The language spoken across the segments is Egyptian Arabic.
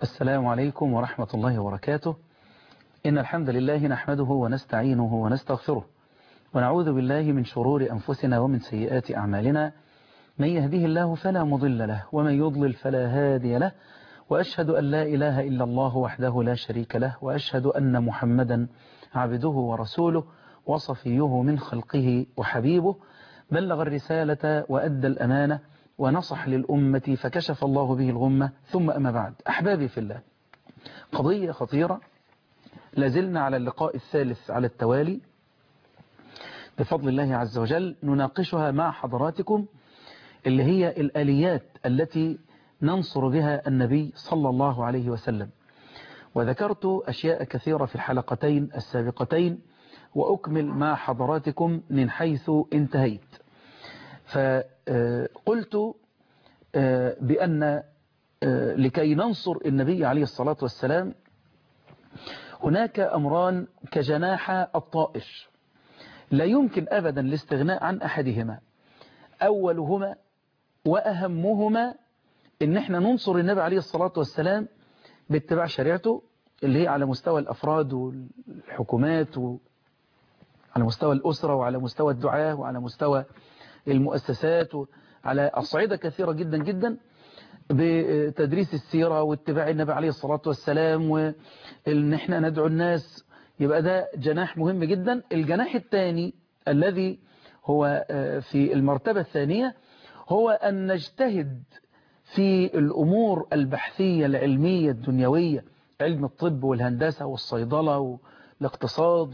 السلام عليكم ورحمة الله وبركاته إن الحمد لله نحمده ونستعينه ونستغفره ونعوذ بالله من شرور أنفسنا ومن سيئات أعمالنا من يهده الله فلا مضل له ومن يضلل فلا هادي له وأشهد أن لا إله إلا الله وحده لا شريك له وأشهد أن محمدا عبده ورسوله وصفيه من خلقه وحبيبه بلغ الرسالة وأدى الأمانة ونصح للأمة فكشف الله به الغمة ثم أما بعد أحبابي في الله قضية خطيرة لازلنا على اللقاء الثالث على التوالي بفضل الله عز وجل نناقشها مع حضراتكم اللي هي الآليات التي ننصر بها النبي صلى الله عليه وسلم وذكرت أشياء كثيرة في الحلقتين السابقتين وأكمل مع حضراتكم من حيث انتهيت فقلت بأن لكي ننصر النبي عليه الصلاة والسلام هناك أمران كجناح الطائر لا يمكن أبدا الاستغناء عن أحدهما أولهما وأهمهما إن احنا ننصر النبي عليه الصلاة والسلام باتباع شريعته اللي هي على مستوى الأفراد والحكومات وعلى مستوى الأسرة وعلى مستوى الدعاة وعلى مستوى المؤسسات على أصعدة كثيرة جدا جدا بتدريس السيرة واتباع النبي عليه الصلاة والسلام وإن احنا ندعو الناس يبقى ده جناح مهم جدا الجناح الثاني الذي هو في المرتبة الثانية هو أن نجتهد في الأمور البحثية العلمية الدنيوية علم الطب والهندسة والصيدلة والاقتصاد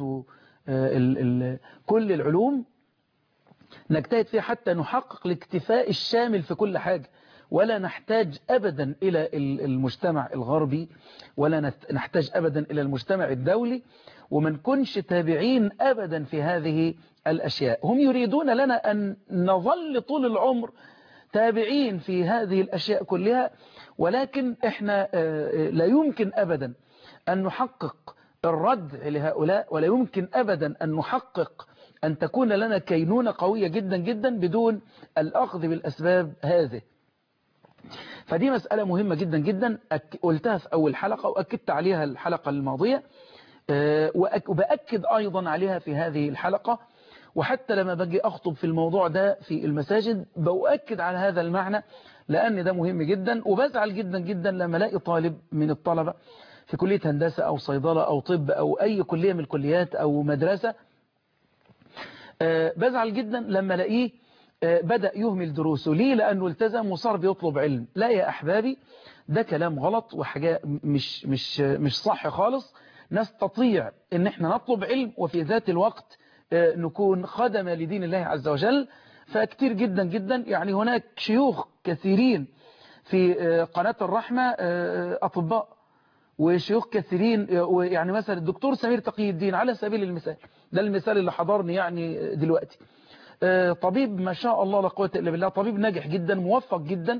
وكل العلوم نجتهد فيها حتى نحقق الاكتفاء الشامل في كل حاجة ولا نحتاج أبدا إلى المجتمع الغربي ولا نحتاج أبدا إلى المجتمع الدولي وما نكونش تابعين أبدا في هذه الأشياء هم يريدون لنا أن نظل طول العمر تابعين في هذه الأشياء كلها ولكن إحنا لا يمكن أبدا أن نحقق الردع لهؤلاء ولا يمكن أبدا أن نحقق أن تكون لنا كينونة قوية جدا جدا بدون الأخذ بالأسباب هذه فدي مسألة مهمة جدا جدا قلتها في أول حلقة وأكدت عليها الحلقة الماضية وبأكد أيضا عليها في هذه الحلقة وحتى لما باجي أخطب في الموضوع ده في المساجد بأكد على هذا المعنى لأن ده مهم جدا وبزعل جدا جدا لما الاقي طالب من الطلبة في كلية هندسة أو صيدلة أو طب أو أي كلية من الكليات أو مدرسة بزعل جدا لما الاقيه بدأ يهمل دروسه ليه لأنه التزم وصار بيطلب علم لا يا أحبابي ده كلام غلط وحاجة مش, مش, مش صح خالص نستطيع ان احنا نطلب علم وفي ذات الوقت نكون خدم لدين الله عز وجل فكتير جدا جدا يعني هناك شيوخ كثيرين في قناة الرحمة أطباء وشيوخ كثيرين يعني مثلا الدكتور سمير تقي الدين على سبيل المثال ده المثال اللي حضرني يعني دلوقتي طبيب ما شاء الله لا قوه الا بالله طبيب ناجح جدا موفق جدا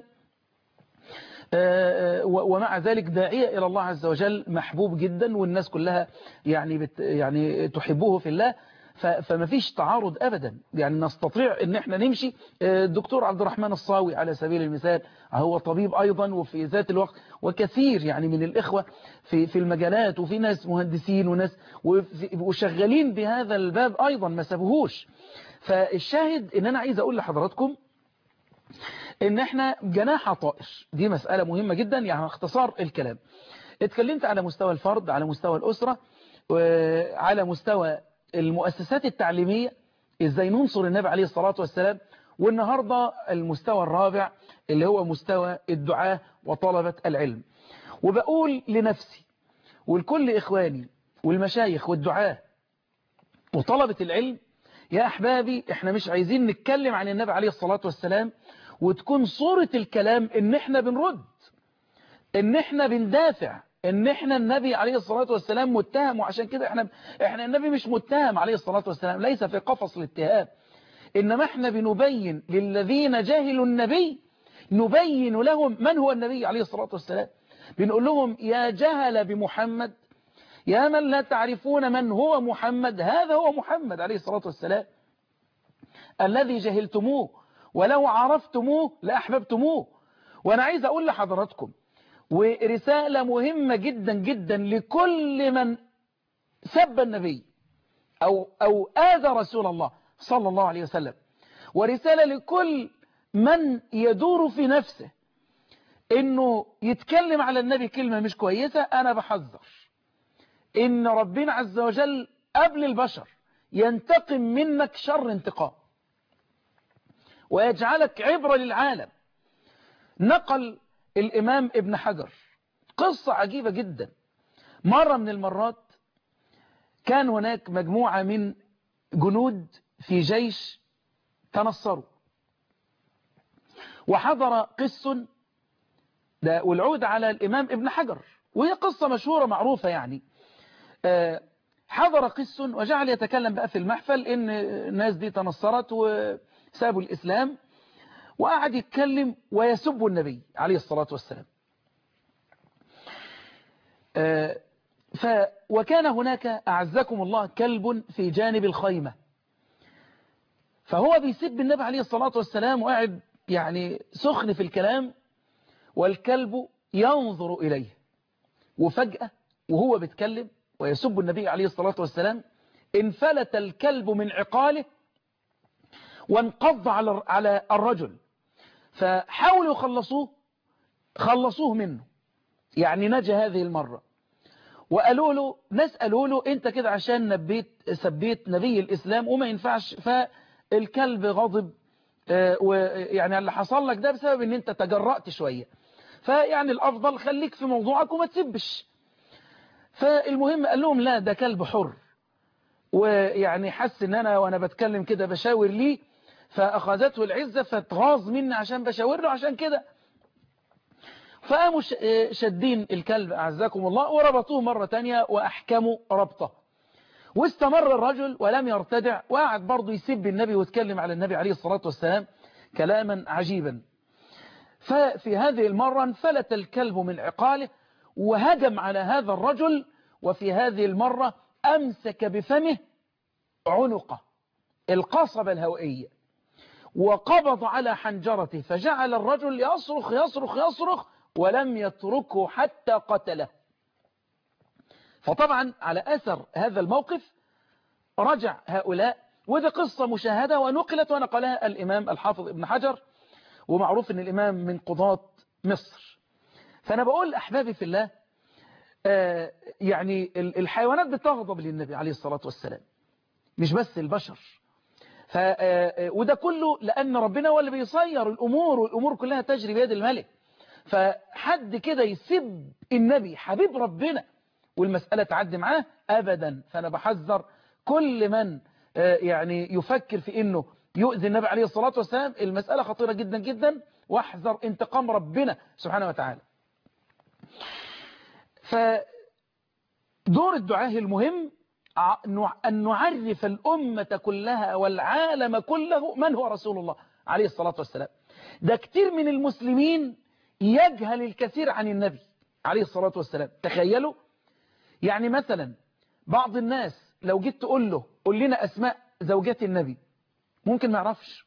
ومع ذلك داعية إلى الله عز وجل محبوب جدا والناس كلها يعني بت يعني تحبه في الله فما فيش تعارض أبدا يعني نستطيع ان احنا نمشي الدكتور عبد الرحمن الصاوي على سبيل المثال هو طبيب أيضا وفي ذات الوقت وكثير يعني من الإخوة في في المجالات وفي ناس مهندسين وناس وشغالين بهذا الباب أيضا ما سابوهوش فالشاهد ان انا عايز اقول لحضراتكم ان احنا جناح طائر دي مسألة مهمة جدا يعني اختصار الكلام اتكلمت على مستوى الفرد على مستوى الأسرة وعلى مستوى المؤسسات التعليمية ازاي ننصر النبي عليه الصلاة والسلام والنهاردة المستوى الرابع اللي هو مستوى الدعاة وطلبة العلم وبقول لنفسي ولكل إخواني والمشايخ والدعاة وطلبة العلم يا أحبابي احنا مش عايزين نتكلم عن النبي عليه الصلاة والسلام وتكون صورة الكلام ان احنا بنرد ان احنا بندافع ان احنا النبي عليه الصلاة والسلام متهم وعشان كده احنا احنا النبي مش متهم عليه الصلاة والسلام ليس في قفص الاتهام انما احنا بنبين للذين جاهلوا النبي نبين لهم من هو النبي عليه الصلاة والسلام بنقول لهم يا جهل بمحمد يا من لا تعرفون من هو محمد هذا هو محمد عليه الصلاة والسلام الذي جهلتموه ولو عرفتموه لأحببتموه وأنا عايز أقول لحضراتكم ورسالة مهمة جدا جدا لكل من سب النبي أو, أو آذى رسول الله صلى الله عليه وسلم ورسالة لكل من يدور في نفسه انه يتكلم على النبي كلمة مش كويسة انا بحذر ان ربنا عز وجل قبل البشر ينتقم منك شر انتقام ويجعلك عبرة للعالم نقل الامام ابن حجر قصة عجيبة جدا مرة من المرات كان هناك مجموعة من جنود في جيش تنصروا وحضر قس ده والعود على الإمام ابن حجر وهي قصة مشهورة معروفة يعني حضر قس وجعل يتكلم بقى في المحفل إن الناس دي تنصرت وسابوا الإسلام وقعد يتكلم ويسب النبي عليه الصلاة والسلام ف وكان هناك أعزكم الله كلب في جانب الخيمة فهو بيسب النبي عليه الصلاة والسلام وقاعد يعني سخن في الكلام والكلب ينظر إليه وفجأة وهو بيتكلم ويسب النبي عليه الصلاة والسلام انفلت الكلب من عقاله وانقض على على الرجل فحاولوا يخلصوه خلصوه منه يعني نجا هذه المرة وقالوا له نسألوا له انت كده عشان نبيت سبيت نبي الإسلام وما ينفعش فالكلب غضب ويعني اللي حصل لك ده بسبب ان انت تجرأت شوية فيعني الافضل خليك في موضوعك وما تسبش فالمهم قال لهم لا ده كلب حر ويعني حس ان انا وانا بتكلم كده بشاور ليه فاخذته العزة فتغاظ مني عشان بشاور له عشان كده فقاموا شدين الكلب اعزكم الله وربطوه مرة تانية واحكموا ربطه واستمر الرجل ولم يرتدع وقعد برضه يسب النبي ويتكلم على النبي عليه الصلاة والسلام كلاما عجيبا ففي هذه المرة انفلت الكلب من عقاله وهجم على هذا الرجل وفي هذه المرة أمسك بفمه عنقه القصبة الهوائية وقبض على حنجرته فجعل الرجل يصرخ يصرخ يصرخ ولم يتركه حتى قتله فطبعا على أثر هذا الموقف رجع هؤلاء وذي قصة مشاهدة ونقلت ونقلها الإمام الحافظ ابن حجر ومعروف أن الإمام من قضاة مصر فأنا بقول أحبابي في الله آه يعني الحيوانات بتغضب للنبي عليه الصلاة والسلام مش بس البشر ف وده كله لأن ربنا هو اللي بيصير الأمور والأمور كلها تجري بيد الملك فحد كده يسب النبي حبيب ربنا والمسألة تعدي معاه أبدا فأنا بحذر كل من يعني يفكر في أنه يؤذي النبي عليه الصلاة والسلام المسألة خطيرة جدا جدا واحذر انتقام ربنا سبحانه وتعالى فدور الدعاء المهم أن نعرف الأمة كلها والعالم كله من هو رسول الله عليه الصلاة والسلام ده كتير من المسلمين يجهل الكثير عن النبي عليه الصلاة والسلام تخيلوا يعني مثلا بعض الناس لو جيت تقول له قول لنا أسماء زوجات النبي ممكن ما يعرفش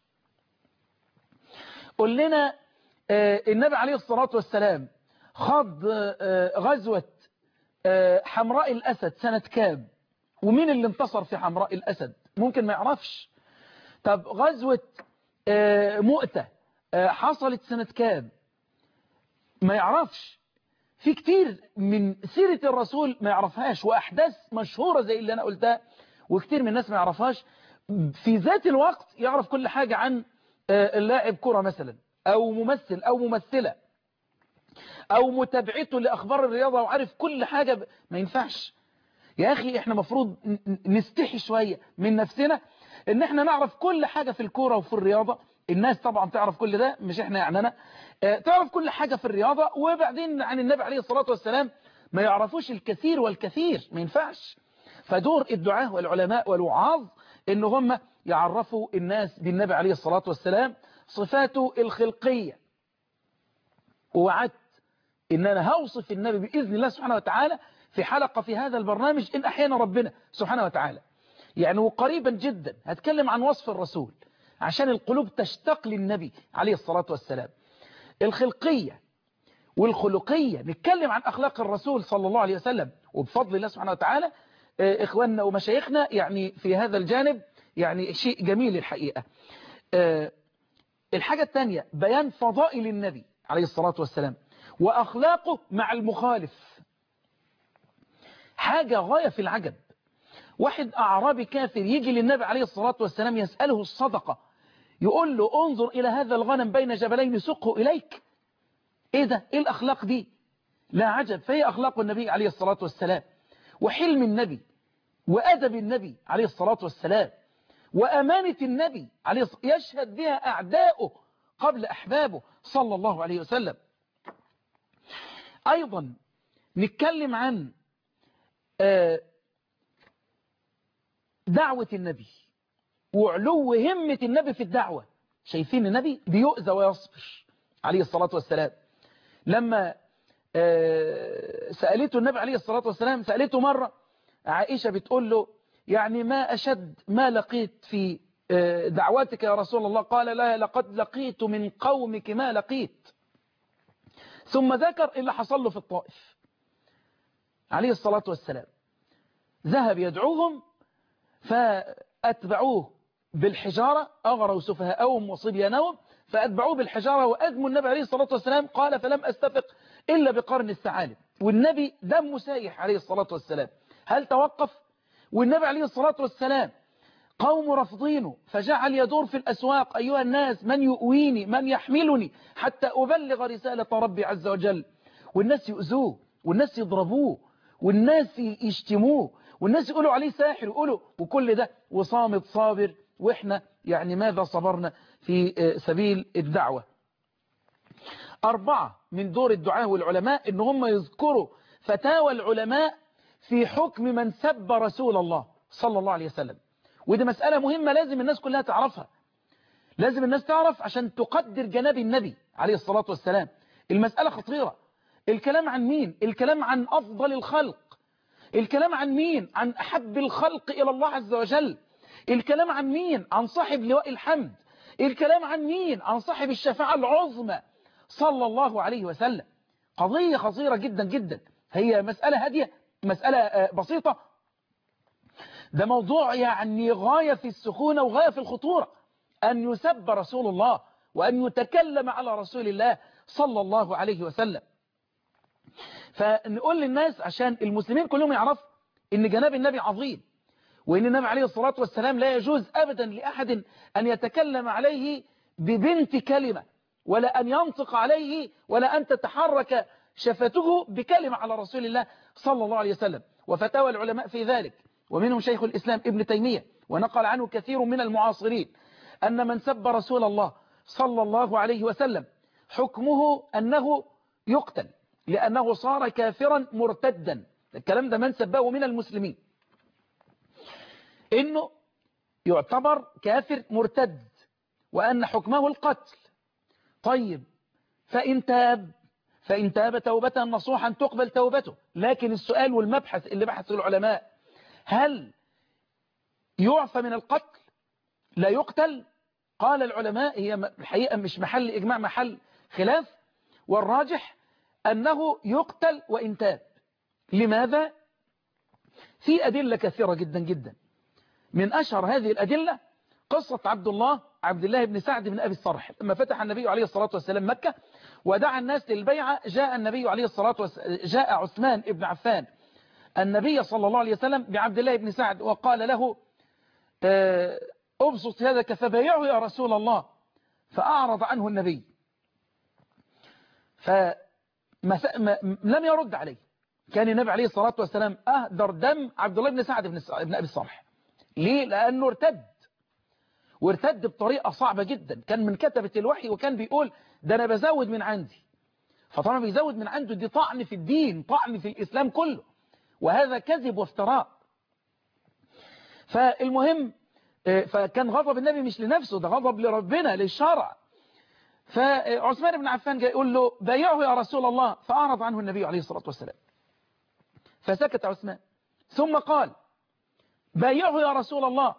قول لنا النبي عليه الصلاة والسلام خاض غزوة حمراء الأسد سنة كام ومين اللي انتصر في حمراء الأسد ممكن ما يعرفش طب غزوة مؤتة حصلت سنة كام ما يعرفش في كتير من سيرة الرسول ما يعرفهاش وأحداث مشهورة زي اللي أنا قلتها وكتير من الناس ما يعرفهاش في ذات الوقت يعرف كل حاجة عن اللاعب كرة مثلا أو ممثل أو ممثلة أو متابعته لأخبار الرياضة وعارف كل حاجة ب... ما ينفعش يا أخي إحنا مفروض نستحي شوية من نفسنا إن إحنا نعرف كل حاجة في الكرة وفي الرياضة الناس طبعا تعرف كل ده مش إحنا يعني أنا تعرف كل حاجة في الرياضة وبعدين عن النبي عليه الصلاة والسلام ما يعرفوش الكثير والكثير ما ينفعش فدور الدعاة والعلماء والوعاظ إن هم يعرفوا الناس بالنبي عليه الصلاة والسلام صفاته الخلقية ووعدت إن أنا هوصف النبي بإذن الله سبحانه وتعالى في حلقة في هذا البرنامج إن أحيانا ربنا سبحانه وتعالى يعني وقريبا جدا هتكلم عن وصف الرسول عشان القلوب تشتاق للنبي عليه الصلاة والسلام الخلقية والخلقية نتكلم عن أخلاق الرسول صلى الله عليه وسلم وبفضل الله سبحانه وتعالى إخواننا ومشايخنا يعني في هذا الجانب يعني شيء جميل الحقيقة الحاجة الثانية بيان فضائل النبي عليه الصلاة والسلام وأخلاقه مع المخالف حاجة غاية في العجب واحد أعرابي كافر يجي للنبي عليه الصلاة والسلام يسأله الصدقة يقول له انظر إلى هذا الغنم بين جبلين سقه إليك إيه ده إيه الأخلاق دي لا عجب فهي أخلاق النبي عليه الصلاة والسلام وحلم النبي وأدب النبي عليه الصلاة والسلام وأمانة النبي عليه الصلاة يشهد بها أعداؤه قبل أحبابه صلى الله عليه وسلم أيضا نتكلم عن دعوة النبي وعلو همة النبي في الدعوة شايفين النبي بيؤذى ويصبر عليه الصلاة والسلام لما سألته النبي عليه الصلاة والسلام سألته مرة عائشة بتقول له يعني ما أشد ما لقيت في دعواتك يا رسول الله قال لا لقد لقيت من قومك ما لقيت ثم ذكر اللي حصل له في الطائف عليه الصلاة والسلام ذهب يدعوهم فأتبعوه بالحجارة أغروا سفهاءهم وصبيانهم فأتبعوه بالحجارة وأدموا النبي عليه الصلاة والسلام قال فلم أستفق إلا بقرن الثعالب والنبي دمه سايح عليه الصلاة والسلام هل توقف والنبي عليه الصلاة والسلام قوم رفضينه فجعل يدور في الأسواق أيها الناس من يؤويني من يحملني حتى أبلغ رسالة ربي عز وجل والناس يؤذوه والناس يضربوه والناس يشتموه والناس يقولوا عليه ساحر يقولوا وكل ده وصامت صابر وإحنا يعني ماذا صبرنا في سبيل الدعوة أربعة من دور الدعاء والعلماء إن هم يذكروا فتاوى العلماء في حكم من سب رسول الله صلى الله عليه وسلم ودي مسألة مهمة لازم الناس كلها تعرفها لازم الناس تعرف عشان تقدر جناب النبي عليه الصلاة والسلام المسألة خطيرة الكلام عن مين الكلام عن أفضل الخلق الكلام عن مين عن أحب الخلق إلى الله عز وجل الكلام عن مين عن صاحب لواء الحمد الكلام عن مين عن صاحب الشفاعة العظمى صلى الله عليه وسلم قضية خطيرة جدا جدا هي مسألة هادية مسألة بسيطة ده موضوع يعني غاية في السخونة وغاية في الخطورة أن يسب رسول الله وأن يتكلم على رسول الله صلى الله عليه وسلم فنقول للناس عشان المسلمين كلهم يعرفوا ان جناب النبي عظيم وان النبي عليه الصلاة والسلام لا يجوز أبدا لأحد أن يتكلم عليه ببنت كلمة ولا أن ينطق عليه ولا أن تتحرك شفته بكلمة على رسول الله صلى الله عليه وسلم وفتاوى العلماء في ذلك ومنهم شيخ الإسلام ابن تيمية ونقل عنه كثير من المعاصرين أن من سب رسول الله صلى الله عليه وسلم حكمه أنه يقتل لأنه صار كافرا مرتدا الكلام ده من سبه من المسلمين إنه يعتبر كافر مرتد وأن حكمه القتل طيب فإن تاب فإن تاب توبة نصوحا تقبل توبته لكن السؤال والمبحث اللي بحث العلماء هل يعفى من القتل لا يقتل قال العلماء هي الحقيقة مش محل إجماع محل خلاف والراجح أنه يقتل وإن تاب لماذا؟ في أدلة كثيرة جدا جدا من أشهر هذه الأدلة قصة عبد الله عبد الله بن سعد بن أبي الصرح لما فتح النبي عليه الصلاة والسلام مكة ودعا الناس للبيعة جاء النبي عليه الصلاة والسلام جاء عثمان بن عفان النبي صلى الله عليه وسلم بعبد الله بن سعد وقال له أبسط يدك فبايعه يا رسول الله فأعرض عنه النبي فلم يرد عليه كان النبي عليه الصلاة والسلام أهدر دم عبد الله بن سعد بن أبي الصرح ليه؟ لأنه ارتد وارتد بطريقة صعبة جدا كان من كتبة الوحي وكان بيقول ده أنا بزود من عندي فطبعا بيزود من عنده دي طعن في الدين طعن في الإسلام كله وهذا كذب وافتراء فالمهم فكان غضب النبي مش لنفسه ده غضب لربنا للشرع فعثمان بن عفان جاء يقول له بايعه يا رسول الله فأعرض عنه النبي عليه الصلاة والسلام فسكت عثمان ثم قال بايعه يا رسول الله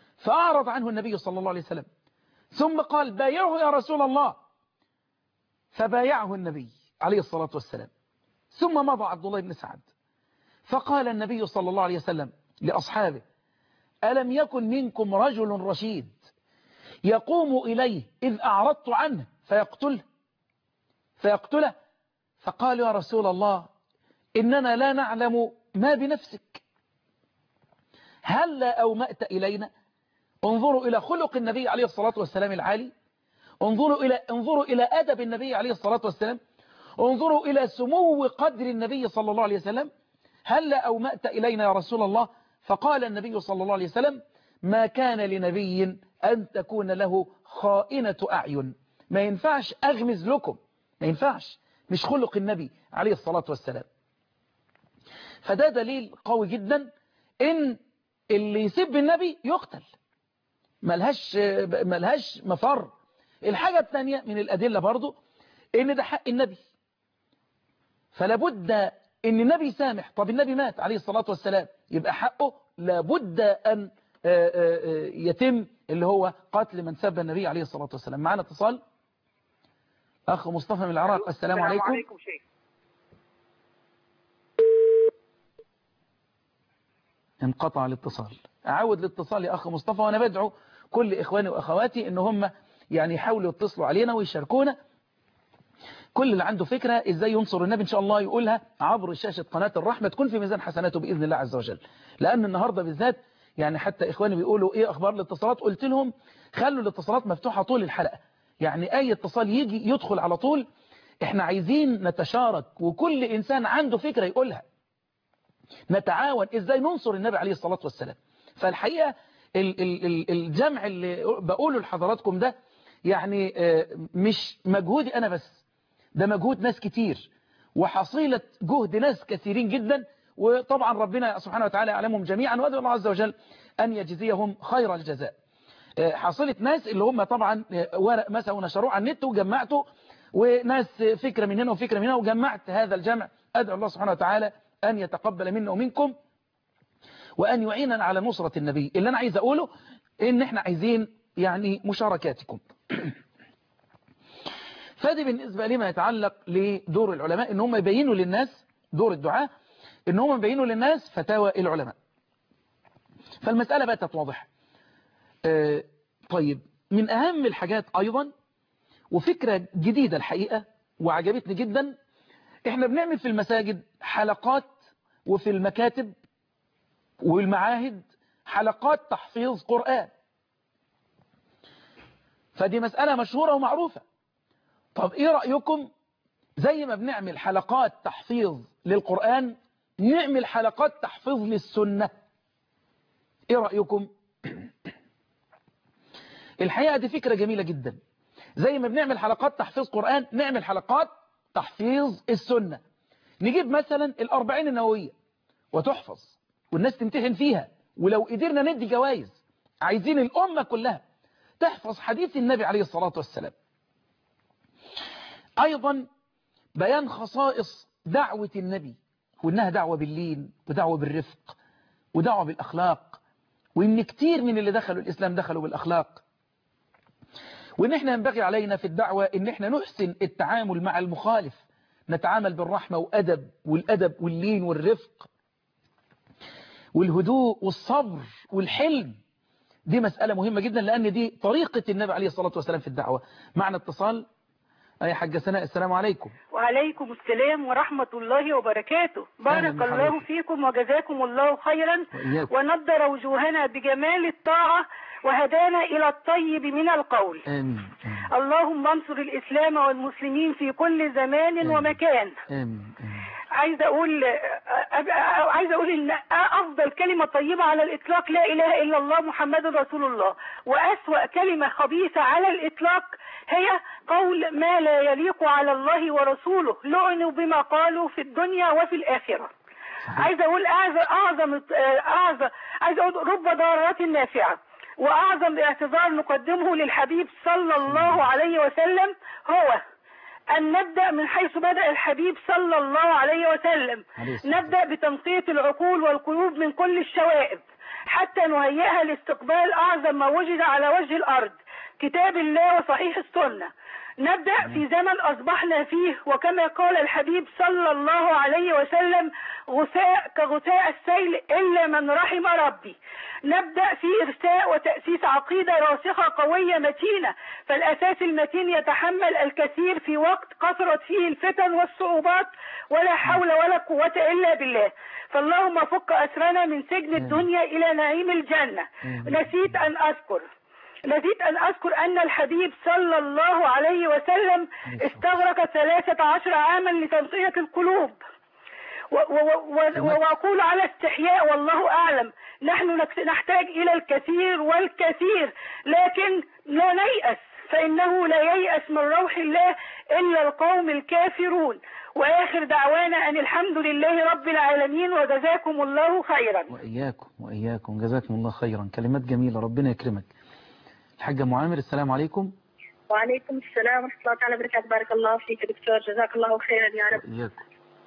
فأعرض عنه النبي صلى الله عليه وسلم ثم قال بايعه يا رسول الله فبايعه النبي عليه الصلاة والسلام ثم مضى عبد الله بن سعد فقال النبي صلى الله عليه وسلم لأصحابه ألم يكن منكم رجل رشيد يقوم إليه إذ أعرضت عنه فيقتله فيقتله فقال يا رسول الله إننا لا نعلم ما بنفسك هل لا أومأت إلينا انظروا إلى خلق النبي عليه الصلاة والسلام العالي انظروا إلى, انظروا إلى أدب النبي عليه الصلاة والسلام انظروا إلى سمو قدر النبي صلى الله عليه وسلم هل لا أومأت إلينا يا رسول الله فقال النبي صلى الله عليه وسلم ما كان لنبي أن تكون له خائنة أعين ما ينفعش أغمز لكم ما ينفعش مش خلق النبي عليه الصلاة والسلام فده دليل قوي جدا ان اللي يسب النبي يقتل ملهاش, ملهاش مفر الحاجة الثانية من الأدلة برضو ان ده حق النبي فلابد ان النبي سامح طب النبي مات عليه الصلاة والسلام يبقى حقه لابد أن يتم اللي هو قتل من سب النبي عليه الصلاة والسلام معنا اتصال أخ مصطفى من العراق السلام, السلام عليكم, عليكم شيخ. انقطع الاتصال أعود الاتصال يا أخ مصطفى وأنا بدعو كل إخواني وأخواتي إن هم يعني يحاولوا يتصلوا علينا ويشاركونا كل اللي عنده فكرة إزاي ينصر النبي إن شاء الله يقولها عبر شاشة قناة الرحمة تكون في ميزان حسناته بإذن الله عز وجل لأن النهاردة بالذات يعني حتى إخواني بيقولوا إيه أخبار الاتصالات قلت لهم خلوا الاتصالات مفتوحة طول الحلقة يعني أي اتصال يجي يدخل على طول إحنا عايزين نتشارك وكل إنسان عنده فكرة يقولها نتعاون إزاي ننصر النبي عليه الصلاة والسلام فالحقيقة ال ال ال الجمع اللي بقوله لحضراتكم ده يعني مش مجهودي أنا بس ده مجهود ناس كتير وحصيلة جهد ناس كثيرين جدا وطبعا ربنا سبحانه وتعالى يعلمهم جميعا وأدعو الله عز وجل أن يجزيهم خير الجزاء حصيلة ناس اللي هم طبعا ورق مثلا ونشروه على النت وجمعته وناس فكرة من هنا وفكرة من هنا وجمعت هذا الجمع أدعو الله سبحانه وتعالى أن يتقبل منا ومنكم وأن يعيننا على نصرة النبي اللي أنا عايز أقوله إن إحنا عايزين يعني مشاركاتكم فدي بالنسبة لما يتعلق لدور العلماء إن هم يبينوا للناس دور الدعاء إن هم يبينوا للناس فتاوى العلماء فالمسألة بقت واضحة آه طيب من أهم الحاجات أيضا وفكرة جديدة الحقيقة وعجبتني جدا احنا بنعمل في المساجد حلقات وفي المكاتب والمعاهد حلقات تحفيظ قرآن فدي مسألة مشهورة ومعروفة طب ايه رأيكم زي ما بنعمل حلقات تحفيظ للقرآن نعمل حلقات تحفيظ للسنة ايه رأيكم الحقيقة دي فكرة جميلة جدا زي ما بنعمل حلقات تحفيظ قرآن نعمل حلقات تحفيظ السنة نجيب مثلا الأربعين النووية وتحفظ والناس تمتحن فيها ولو قدرنا ندي جوائز عايزين الأمة كلها تحفظ حديث النبي عليه الصلاة والسلام أيضا بيان خصائص دعوة النبي وإنها دعوة باللين ودعوة بالرفق ودعوة بالأخلاق وإن كتير من اللي دخلوا الإسلام دخلوا بالأخلاق وإن إحنا ينبغي علينا في الدعوة إن إحنا نحسن التعامل مع المخالف نتعامل بالرحمة وأدب والأدب واللين والرفق والهدوء والصبر والحلم دي مسألة مهمة جدا لأن دي طريقة النبي عليه الصلاة والسلام في الدعوة معنا اتصال أي حاجة سناء السلام عليكم وعليكم السلام ورحمة الله وبركاته بارك الله فيكم وجزاكم الله خيرا ونضر وجوهنا بجمال الطاعة وهدانا إلى الطيب من القول آمين. آمين. اللهم انصر الإسلام والمسلمين في كل زمان آمين. ومكان آمين. آمين. عايزه اقول عايزه اقول ان افضل كلمه طيبه على الاطلاق لا اله الا الله محمد رسول الله واسوا كلمه خبيثه على الاطلاق هي قول ما لا يليق على الله ورسوله لعنوا بما قالوا في الدنيا وفي الاخره عايزه اقول اعظم اعظم اعظم عايزه اقول رب ضارات نافعه واعظم اعتذار نقدمه للحبيب صلى الله عليه وسلم هو أن نبدأ من حيث بدأ الحبيب صلى الله عليه وسلم نبدأ بتنقية العقول والقلوب من كل الشوائب حتى نهيئها لاستقبال أعظم ما وجد على وجه الأرض كتاب الله وصحيح السنة نبدأ في زمن أصبحنا فيه وكما قال الحبيب صلى الله عليه وسلم غثاء كغثاء السيل إلا من رحم ربي نبدأ في إرساء وتأسيس عقيدة راسخة قوية متينة فالأساس المتين يتحمل الكثير في وقت كثرت فيه الفتن والصعوبات ولا حول ولا قوة إلا بالله فاللهم فك أسرنا من سجن الدنيا إلى نعيم الجنة نسيت أن أذكر نسيت أن أذكر أن الحبيب صلى الله عليه وسلم استغرق ثلاثة عشر عاما لتنقية القلوب و- و- و- وأقول على استحياء والله أعلم نحن نك- نحتاج إلى الكثير والكثير لكن لا نيأس فإنه لا ييأس من روح الله إلا القوم الكافرون وآخر دعوانا أن الحمد لله رب العالمين وجزاكم الله خيرا وإياكم وإياكم جزاكم الله خيرا كلمات جميلة ربنا يكرمك الحاجة معامر السلام عليكم وعليكم السلام ورحمة الله تعالى وبركاته بارك الله فيك دكتور جزاك الله خيرا يا رب وإياكم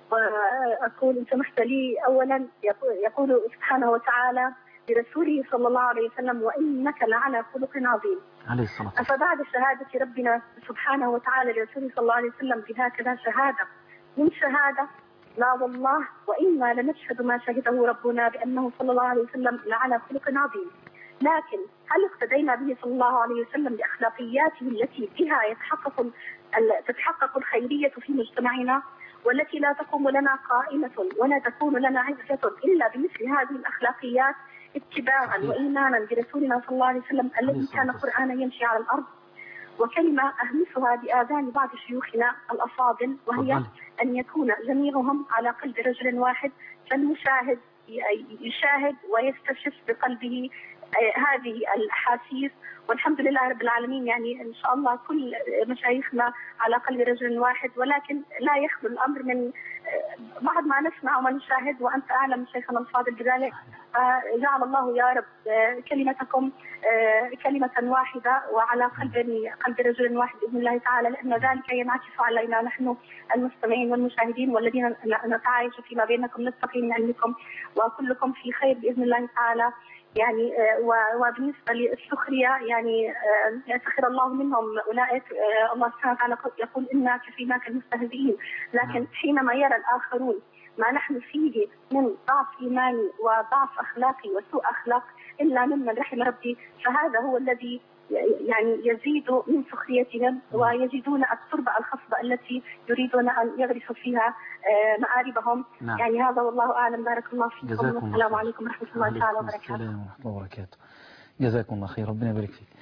وأقول إن سمحت لي أولا يقول- يقول سبحانه وتعالى لرسوله صلى الله عليه وسلم وإنك لعلى خلق عظيم عليه الصلاة والسلام أفبعد شهادة ربنا سبحانه وتعالى لرسوله صلى الله عليه وسلم بهكذا شهادة من شهادة لا والله وإنا لنشهد ما شهده ربنا بأنه صلى الله عليه وسلم لعلى خلق عظيم لكن هل اقتدينا به صلى الله عليه وسلم بأخلاقياته التي بها يتحقق ال- تتحقق الخيرية في مجتمعنا والتي لا تقوم لنا قائمة ولا تكون لنا عزة إلا بمثل هذه الأخلاقيات اتباعا صحيح. وإيمانا برسولنا صلى الله عليه وسلم الذي الصلاة كان والسلام. قرآنا يمشي على الأرض وكلمة أهمسها بآذان بعض شيوخنا الأفاضل وهي تفضلي. أن يكون جميعهم على قلب رجل واحد فالمشاهد ي- يشاهد ويستشف بقلبه آه، هذه الأحاسيس والحمد لله رب العالمين يعني إن شاء الله كل مشايخنا على قلب رجل واحد ولكن لا يخلو الأمر من آه، بعض ما نسمع وما نشاهد وأنت أعلم شيخنا الفاضل بذلك فجعل الله يا رب آه، كلمتكم آه، كلمة واحدة وعلى قلب قلب رجل واحد بإذن الله تعالى لأن ذلك ينعكس علينا نحن المستمعين والمشاهدين والذين نتعايش فيما بينكم نستقي من علمكم وكلكم في خير بإذن الله تعالى يعني آه، و- وبالنسبة للسخرية يعني آه، سخر الله منهم أولئك آه، الله سبحانه وتعالى يقول إنا كفيناك المستهزئين لكن حينما يرى الآخرون ما نحن فيه من ضعف إيماني وضعف أخلاقي وسوء أخلاق إلا ممن رحم ربي فهذا هو الذي يعني يزيد من سخريتهم ويجدون التربة الخصبة التي يريدون أن يغرسوا فيها آه، مآربهم نعم. يعني هذا والله أعلم بارك الله فيكم جزاكم الله والسلام خير. عليكم ورحمة الله تعالى وعليكم وبركاته السلام ورحمة الله وبركاته جزاكم الله خير ربنا يبارك فيك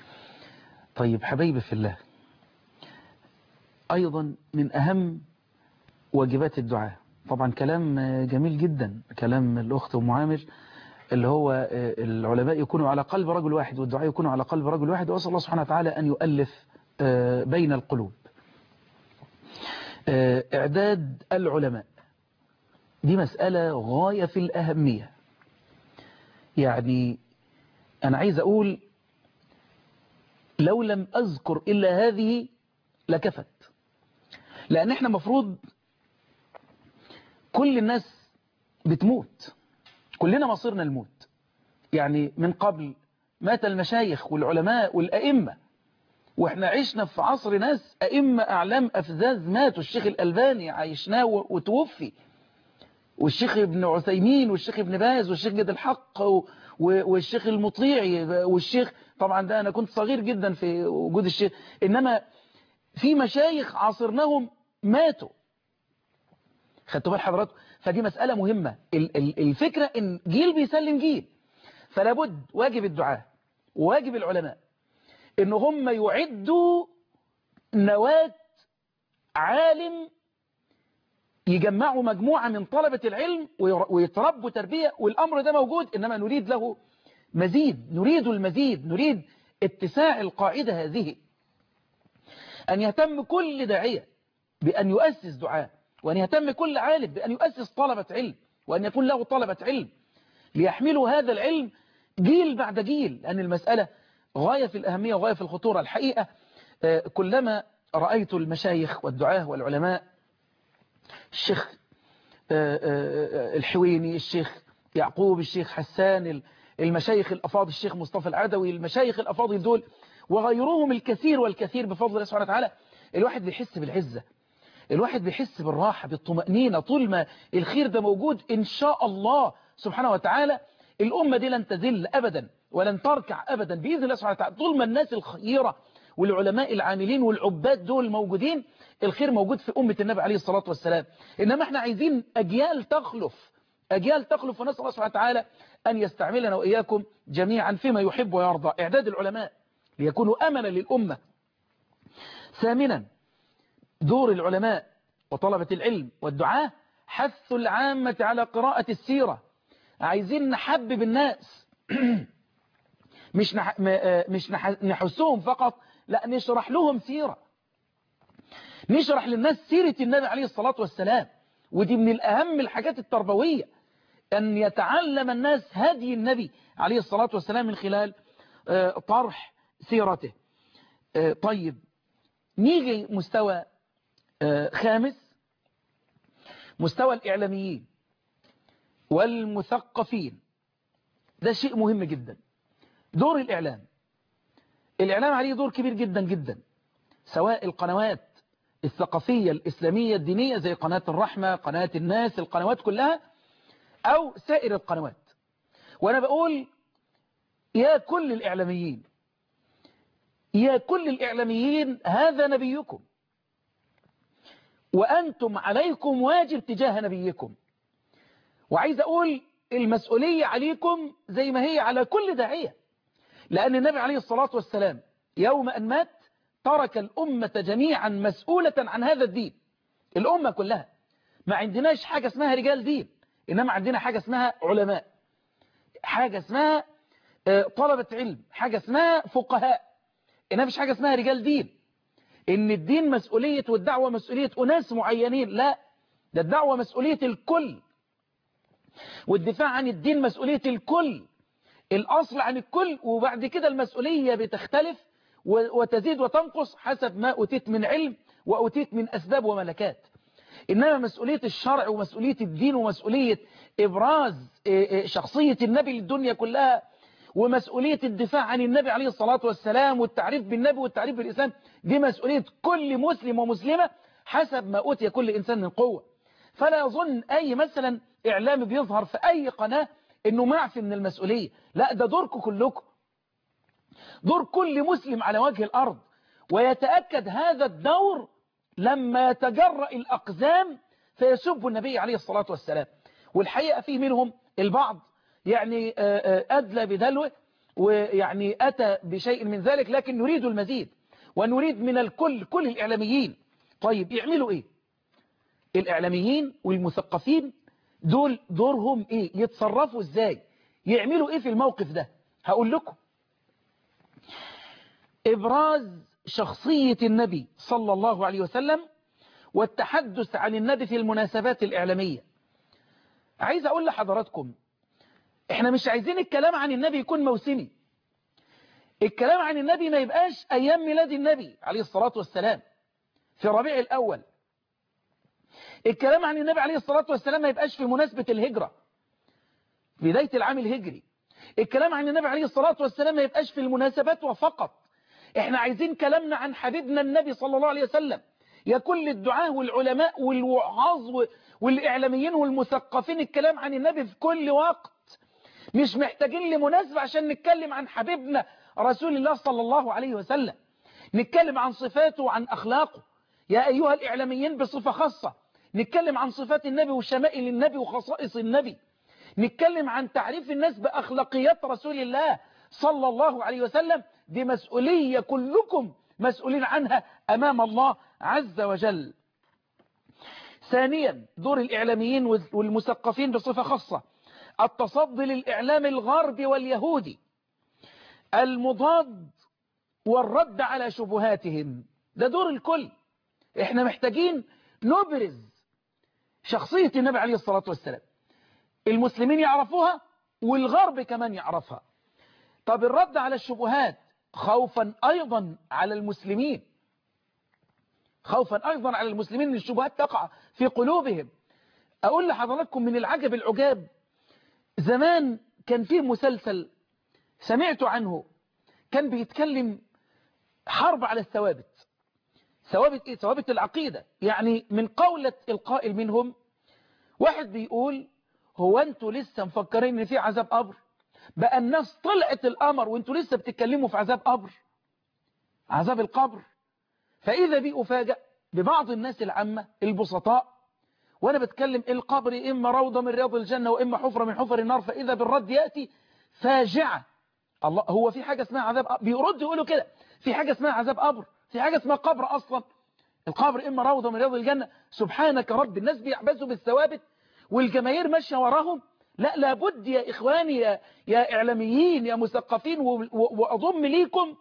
طيب حبايبي في الله أيضا من أهم واجبات الدعاء طبعا كلام جميل جدا كلام الأخت أم عامر اللي هو العلماء يكونوا على قلب رجل واحد والدعاء يكونوا على قلب رجل واحد وأسأل الله سبحانه وتعالى أن يؤلف بين القلوب إعداد العلماء دي مسألة غاية في الأهمية يعني أنا عايز أقول لو لم أذكر إلا هذه لكفت لأن إحنا مفروض كل الناس بتموت كلنا مصيرنا الموت يعني من قبل مات المشايخ والعلماء والأئمة واحنا عشنا في عصر ناس أئمة أعلام أفزاز ماتوا الشيخ الألباني عايشناه وتوفي والشيخ ابن عثيمين والشيخ ابن باز والشيخ جد الحق والشيخ المطيعي والشيخ طبعا ده أنا كنت صغير جدا في وجود الشيخ إنما في مشايخ عاصرناهم ماتوا خدتوا بال حضراتكم فدي مسألة مهمة الفكرة إن جيل بيسلم جيل فلا بد واجب الدعاء وواجب العلماء إن هم يعدوا نواة عالم يجمعوا مجموعة من طلبة العلم ويتربوا تربية والأمر ده موجود إنما نريد له مزيد نريد المزيد نريد اتساع القاعدة هذه أن يهتم كل داعية بأن يؤسس دعاء وأن يهتم كل عالم بأن يؤسس طلبة علم وأن يكون له طلبة علم ليحملوا هذا العلم جيل بعد جيل لأن المسألة غاية في الأهمية وغاية في الخطورة الحقيقة كلما رأيت المشايخ والدعاة والعلماء الشيخ الحويني الشيخ يعقوب الشيخ حسان المشايخ الأفاضل الشيخ مصطفى العدوي المشايخ الأفاضل دول وغيرهم الكثير والكثير بفضل الله سبحانه وتعالى الواحد بيحس بالعزة الواحد بيحس بالراحة بالطمأنينة طول ما الخير ده موجود إن شاء الله سبحانه وتعالى الأمة دي لن تذل أبدا ولن تركع أبدا بإذن الله سبحانه وتعالى طول ما الناس الخيرة والعلماء العاملين والعباد دول موجودين الخير موجود في أمة النبي عليه الصلاة والسلام إنما احنا عايزين أجيال تخلف أجيال تخلف ونسأل الله سبحانه وتعالى أن يستعملنا وإياكم جميعا فيما يحب ويرضى إعداد العلماء ليكونوا أمنا للأمة ثامنا دور العلماء وطلبة العلم والدعاة حث العامة على قراءة السيرة عايزين نحبب الناس مش نح... مش نح... نحسهم فقط لا نشرح لهم سيرة نشرح للناس سيرة النبي عليه الصلاة والسلام ودي من الأهم الحاجات التربوية أن يتعلم الناس هدي النبي عليه الصلاة والسلام من خلال طرح سيرته طيب نيجي مستوى خامس مستوى الإعلاميين والمثقفين ده شيء مهم جدا دور الإعلام الإعلام عليه دور كبير جدا جدا سواء القنوات الثقافية الإسلامية الدينية زي قناة الرحمة قناة الناس القنوات كلها أو سائر القنوات وأنا بقول يا كل الإعلاميين يا كل الإعلاميين هذا نبيكم وأنتم عليكم واجب تجاه نبيكم وعايز أقول المسؤولية عليكم زي ما هي على كل داعية لأن النبي عليه الصلاة والسلام يوم أن مات ترك الأمة جميعا مسؤولة عن هذا الدين الأمة كلها ما عندناش حاجة اسمها رجال دين إنما عندنا حاجة اسمها علماء حاجة اسمها طلبة علم حاجة اسمها فقهاء إنما مش حاجة اسمها رجال دين إن الدين مسؤولية والدعوة مسؤولية أناس معينين لا ده الدعوة مسؤولية الكل والدفاع عن الدين مسؤولية الكل الأصل عن الكل وبعد كده المسؤولية بتختلف وتزيد وتنقص حسب ما أتيت من علم وأتيت من أسباب وملكات إنما مسؤولية الشرع ومسؤولية الدين ومسؤولية إبراز شخصية النبي للدنيا كلها ومسؤولية الدفاع عن النبي عليه الصلاة والسلام والتعريف بالنبي والتعريف بالإسلام دي مسؤولية كل مسلم ومسلمة حسب ما أوتي كل إنسان من قوة فلا يظن أي مثلا إعلام بيظهر في أي قناة إنه معفي من المسؤولية لا ده دوركم كلكم دور كل مسلم على وجه الأرض ويتأكد هذا الدور لما يتجرأ الأقزام فيسب النبي عليه الصلاة والسلام والحقيقة فيه منهم البعض يعني أدلى بدلوه ويعني أتى بشيء من ذلك لكن نريد المزيد ونريد من الكل كل الإعلاميين طيب يعملوا إيه الإعلاميين والمثقفين دول دورهم إيه يتصرفوا إزاي يعملوا إيه في الموقف ده هقول لكم إبراز شخصية النبي صلى الله عليه وسلم والتحدث عن النبي في المناسبات الإعلامية عايز أقول لحضراتكم احنا مش عايزين الكلام عن النبي يكون موسمي الكلام عن النبي ما يبقاش أيام ميلاد النبي عليه الصلاة والسلام في ربيع الأول الكلام عن النبي عليه الصلاة والسلام ما يبقاش في مناسبة الهجرة بداية العام الهجري الكلام عن النبي عليه الصلاة والسلام ما يبقاش في المناسبات وفقط احنا عايزين كلامنا عن حبيبنا النبي صلى الله عليه وسلم يا كل الدعاة والعلماء والوعاظ والإعلاميين والمثقفين الكلام عن النبي في كل وقت مش محتاجين لمناسبة عشان نتكلم عن حبيبنا رسول الله صلى الله عليه وسلم نتكلم عن صفاته وعن أخلاقه يا أيها الإعلاميين بصفة خاصة نتكلم عن صفات النبي وشمائل النبي وخصائص النبي نتكلم عن تعريف الناس بأخلاقيات رسول الله صلى الله عليه وسلم دي مسؤولية كلكم مسؤولين عنها أمام الله عز وجل ثانيا دور الإعلاميين والمثقفين بصفة خاصة التصدي للإعلام الغربي واليهودي المضاد والرد على شبهاتهم ده دور الكل احنا محتاجين نبرز شخصية النبي عليه الصلاة والسلام المسلمين يعرفوها والغرب كمان يعرفها طب الرد على الشبهات خوفا أيضا على المسلمين خوفا أيضا على المسلمين ان الشبهات تقع في قلوبهم أقول لحضراتكم من العجب العجاب زمان كان فيه مسلسل سمعت عنه كان بيتكلم حرب على الثوابت ثوابت إيه؟ ثوابت العقيدة يعني من قولة القائل منهم واحد بيقول هو انتوا لسه مفكرين ان في عذاب قبر بقى الناس طلعت القمر وانتوا لسه بتتكلموا في عذاب قبر عذاب القبر فإذا بي أفاجأ ببعض الناس العامة البسطاء وأنا بتكلم القبر إما روضة من رياض الجنة وإما حفرة من حفر النار فإذا بالرد يأتي فاجعة الله هو في حاجة اسمها عذاب قبر بيرد يقولوا كده في حاجة اسمها عذاب قبر في حاجة اسمها قبر أصلا القبر إما روضة من رياض الجنة سبحانك رب الناس بيعبثوا بالثوابت والجماهير ماشية وراهم لا لابد يا إخواني يا, يا إعلاميين يا مثقفين وأضم ليكم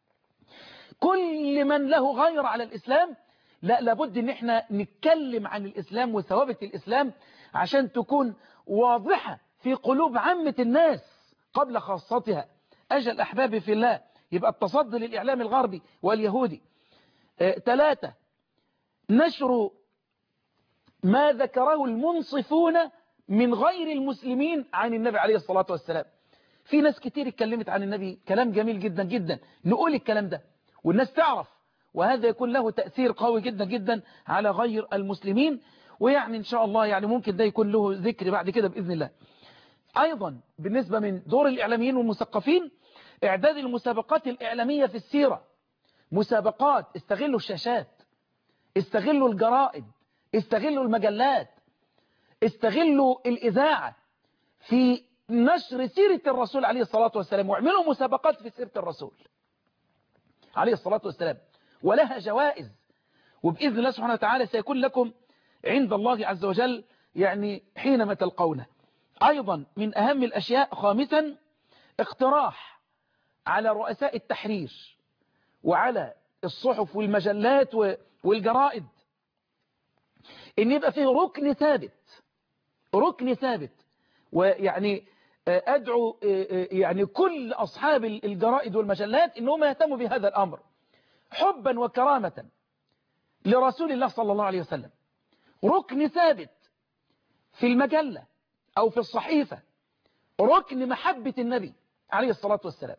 كل من له غير على الإسلام لا لابد ان احنا نتكلم عن الإسلام وثوابت الإسلام عشان تكون واضحة في قلوب عامة الناس قبل خاصتها أجل أحبابي في الله يبقى التصدي للإعلام الغربي واليهودي ثلاثة آه نشر ما ذكره المنصفون من غير المسلمين عن النبي عليه الصلاة والسلام في ناس كتير اتكلمت عن النبي كلام جميل جدا جدا نقول الكلام ده والناس تعرف وهذا يكون له تأثير قوي جدا جدا على غير المسلمين ويعني إن شاء الله يعني ممكن ده يكون له ذكر بعد كده بإذن الله أيضا بالنسبة من دور الإعلاميين والمثقفين إعداد المسابقات الإعلامية في السيرة مسابقات استغلوا الشاشات استغلوا الجرائد استغلوا المجلات استغلوا الإذاعة في نشر سيرة الرسول عليه الصلاة والسلام واعملوا مسابقات في سيرة الرسول عليه الصلاة والسلام ولها جوائز وبإذن الله سبحانه وتعالى سيكون لكم عند الله عز وجل يعني حينما تلقونه أيضا من أهم الأشياء خامسا اقتراح على رؤساء التحرير وعلى الصحف والمجلات والجرائد ان يبقى فيه ركن ثابت ركن ثابت ويعني أدعو يعني كل أصحاب الجرائد والمجلات أنهم يهتموا بهذا الأمر حبا وكرامة لرسول الله صلى الله عليه وسلم ركن ثابت في المجلة أو في الصحيفة ركن محبة النبي عليه الصلاة والسلام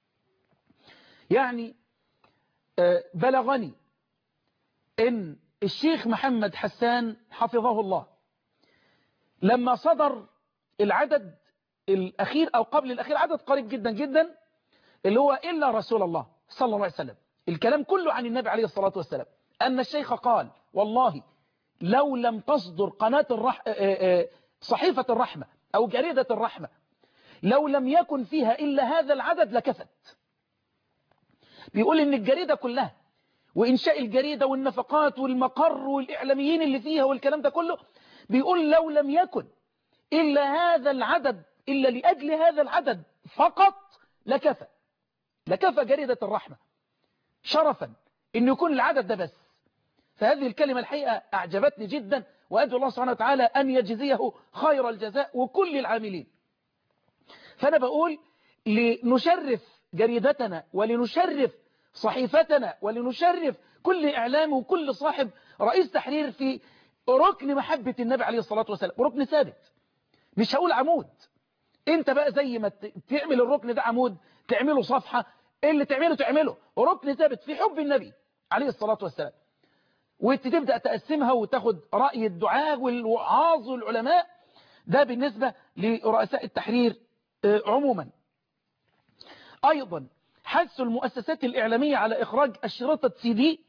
يعني بلغني ان الشيخ محمد حسان حفظه الله لما صدر العدد الأخير أو قبل الأخير عدد قريب جدا جدا اللي هو إلا رسول الله صلى الله عليه وسلم الكلام كله عن النبي عليه الصلاة والسلام أن الشيخ قال والله لو لم تصدر قناة الرح... صحيفة الرحمة أو جريدة الرحمة لو لم يكن فيها إلا هذا العدد لكفت بيقول إن الجريدة كلها وإنشاء الجريدة والنفقات والمقر والإعلاميين اللي فيها والكلام ده كله بيقول لو لم يكن إلا هذا العدد إلا لأجل هذا العدد فقط لكفى لكفى جريدة الرحمة شرفا أن يكون العدد ده بس فهذه الكلمة الحقيقة أعجبتني جدا وأدعو الله سبحانه وتعالى أن يجزيه خير الجزاء وكل العاملين فأنا بقول لنشرف جريدتنا ولنشرف صحيفتنا ولنشرف كل إعلام وكل صاحب رئيس تحرير في ركن محبة النبي عليه الصلاة والسلام ركن ثابت مش هقول عمود انت بقى زي ما تعمل الركن ده عمود تعمله صفحة اللي تعمله تعمله ركن ثابت في حب النبي عليه الصلاة والسلام وتبدأ تقسمها وتاخد رأي الدعاء والوعاظ والعلماء ده بالنسبة لرؤساء التحرير عموما أيضا حث المؤسسات الإعلامية على إخراج أشرطة سي دي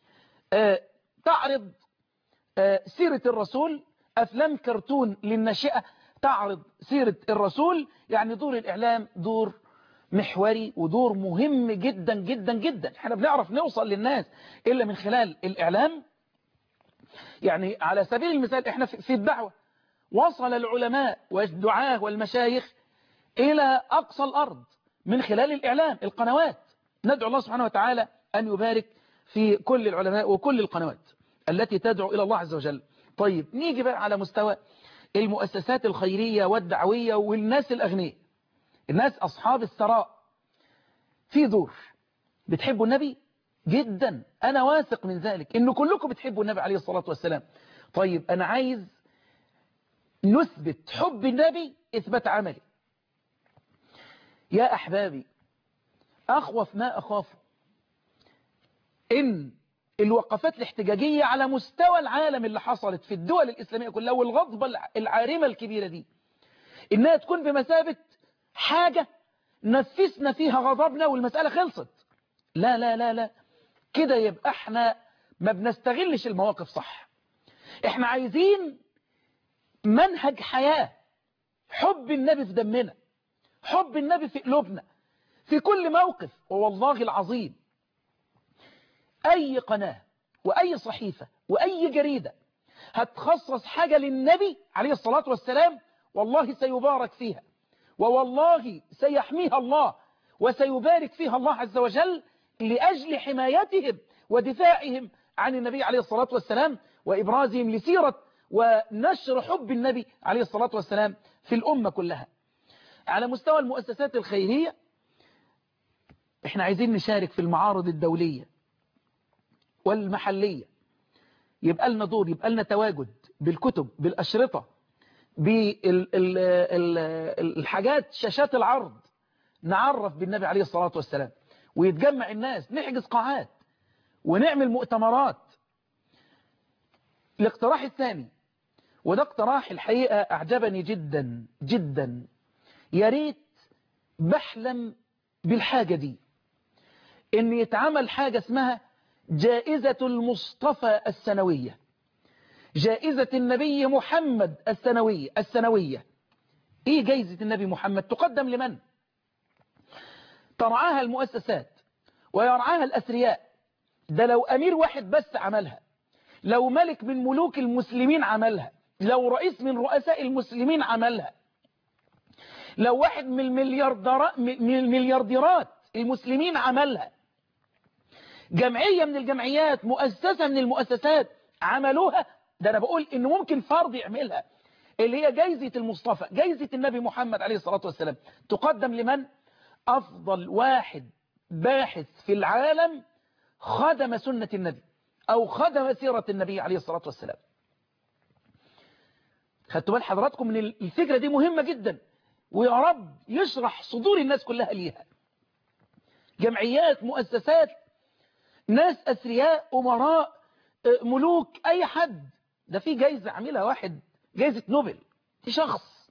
تعرض سيرة الرسول أفلام كرتون للناشئة تعرض سيرة الرسول يعني دور الإعلام دور محوري ودور مهم جدا جدا جدا احنا بنعرف نوصل للناس إلا من خلال الإعلام يعني على سبيل المثال احنا في الدعوة وصل العلماء والدعاة والمشايخ إلى أقصى الأرض من خلال الإعلام القنوات ندعو الله سبحانه وتعالى أن يبارك في كل العلماء وكل القنوات التي تدعو إلى الله عز وجل طيب نيجي بقى على مستوى المؤسسات الخيرية والدعوية والناس الأغنياء الناس أصحاب الثراء في دور بتحبوا النبي جدا أنا واثق من ذلك إن كلكم بتحبوا النبي عليه الصلاة والسلام طيب أنا عايز نثبت حب النبي إثبات عملي يا أحبابي أخوف ما أخاف إن الوقفات الاحتجاجية على مستوى العالم اللي حصلت في الدول الإسلامية كلها والغضبة العارمة الكبيرة دي إنها تكون بمثابة حاجة نفسنا فيها غضبنا والمسألة خلصت لا لا لا لا كده يبقى احنا ما بنستغلش المواقف صح احنا عايزين منهج حياة حب النبي في دمنا حب النبي في قلوبنا في كل موقف والله العظيم أي قناة وأي صحيفة وأي جريدة هتخصص حاجة للنبي عليه الصلاة والسلام والله سيبارك فيها ووالله سيحميها الله وسيبارك فيها الله عز وجل لأجل حمايتهم ودفاعهم عن النبي عليه الصلاة والسلام وإبرازهم لسيرة ونشر حب النبي عليه الصلاة والسلام في الأمة كلها على مستوى المؤسسات الخيرية احنا عايزين نشارك في المعارض الدولية والمحلية يبقى لنا دور يبقى لنا تواجد بالكتب بالأشرطة بالحاجات شاشات العرض نعرف بالنبي عليه الصلاة والسلام ويتجمع الناس نحجز قاعات ونعمل مؤتمرات الاقتراح الثاني وده اقتراح الحقيقة أعجبني جدا جدا يا ريت بحلم بالحاجة دي ان يتعمل حاجة اسمها جائزة المصطفى السنوية جائزة النبي محمد السنوية السنوية ايه جائزة النبي محمد تقدم لمن ترعاها المؤسسات ويرعاها الأثرياء ده لو أمير واحد بس عملها لو ملك من ملوك المسلمين عملها لو رئيس من رؤساء المسلمين عملها لو واحد من المليارديرات من المليارديرات المسلمين عملها جمعية من الجمعيات مؤسسة من المؤسسات عملوها ده أنا بقول إنه ممكن فرد يعملها اللي هي جايزة المصطفى جايزة النبي محمد عليه الصلاة والسلام تقدم لمن أفضل واحد باحث في العالم خدم سنة النبي أو خدم سيرة النبي عليه الصلاة والسلام خدتوا بال حضراتكم من الفكرة دي مهمة جدا ويا رب يشرح صدور الناس كلها ليها جمعيات مؤسسات ناس أثرياء أمراء ملوك أي حد ده في جايزة عملها واحد جايزة نوبل دي شخص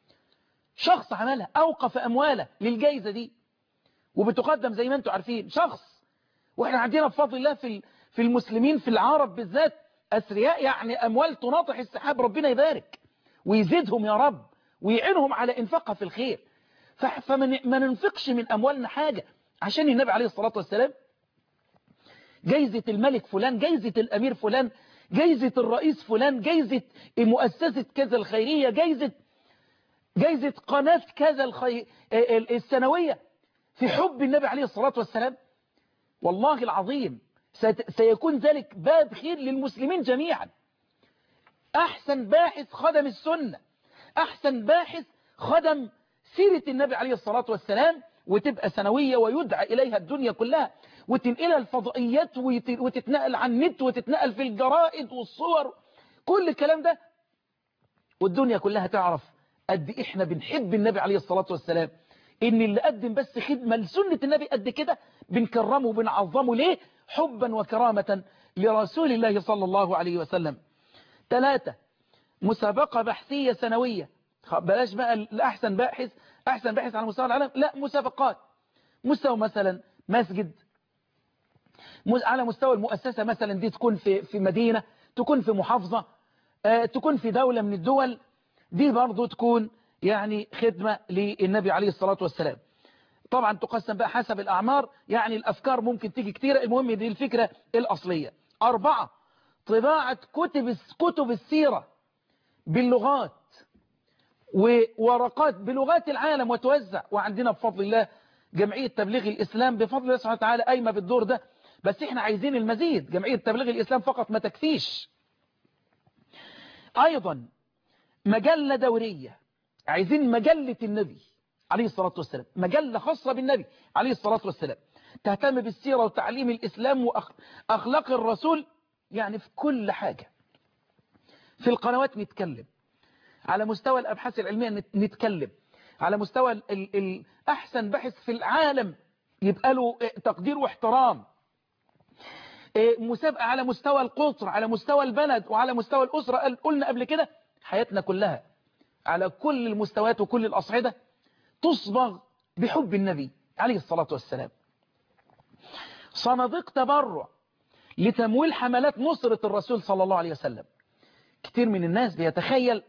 شخص عملها أوقف أمواله للجايزة دي وبتقدم زي ما انتم عارفين شخص واحنا عندنا بفضل الله في في المسلمين في العرب بالذات أثرياء يعني أموال تناطح السحاب ربنا يبارك ويزيدهم يا رب ويعينهم على إنفاقها في الخير فما ننفقش من أموالنا حاجة عشان النبي عليه الصلاة والسلام جايزة الملك فلان جايزة الأمير فلان جايزة الرئيس فلان جايزة مؤسسة كذا الخيرية جايزة جايزة قناة كذا الخي... السنوية في حب النبي عليه الصلاة والسلام والله العظيم سيكون ذلك باب خير للمسلمين جميعا أحسن باحث خدم السنة أحسن باحث خدم سيرة النبي عليه الصلاة والسلام وتبقى سنوية ويدعى إليها الدنيا كلها وتنقلها الفضائيات وتتنقل عن النت وتتنقل في الجرائد والصور كل الكلام ده والدنيا كلها تعرف قد إحنا بنحب النبي عليه الصلاة والسلام إن اللي قدم بس خدمة لسنة النبي قد كده بنكرمه وبنعظمه ليه حبا وكرامة لرسول الله صلى الله عليه وسلم ثلاثة مسابقة بحثية سنوية بلاش بقى الأحسن باحث أحسن باحث على مستوى العالم لا مسابقات مستوى مثلا مسجد على مستوى المؤسسة مثلا دي تكون في في مدينة تكون في محافظة تكون في دولة من الدول دي برضو تكون يعني خدمة للنبي عليه الصلاة والسلام طبعا تقسم بقى حسب الأعمار يعني الأفكار ممكن تيجي كتيرة المهم دي الفكرة الأصلية أربعة طباعة كتب كتب السيرة باللغات وورقات بلغات العالم وتوزع وعندنا بفضل الله جمعية تبليغ الإسلام بفضل الله سبحانه وتعالى قايمة بالدور ده بس احنا عايزين المزيد جمعية تبليغ الإسلام فقط ما تكفيش أيضا مجلة دورية عايزين مجلة النبي عليه الصلاة والسلام مجلة خاصة بالنبي عليه الصلاة والسلام تهتم بالسيرة وتعليم الإسلام وأخلاق الرسول يعني في كل حاجة في القنوات نتكلم على مستوى الأبحاث العلمية نتكلم على مستوى ال ال ال أحسن بحث في العالم يبقى له تقدير واحترام إيه، مسابقة على مستوى القطر على مستوى البلد وعلى مستوى الأسرة قال- قلنا قبل كده حياتنا كلها على كل المستويات وكل الأصعدة تصبغ بحب النبي عليه الصلاة والسلام صناديق تبرع لتمويل حملات نصرة الرسول صلى الله عليه وسلم كتير من الناس بيتخيل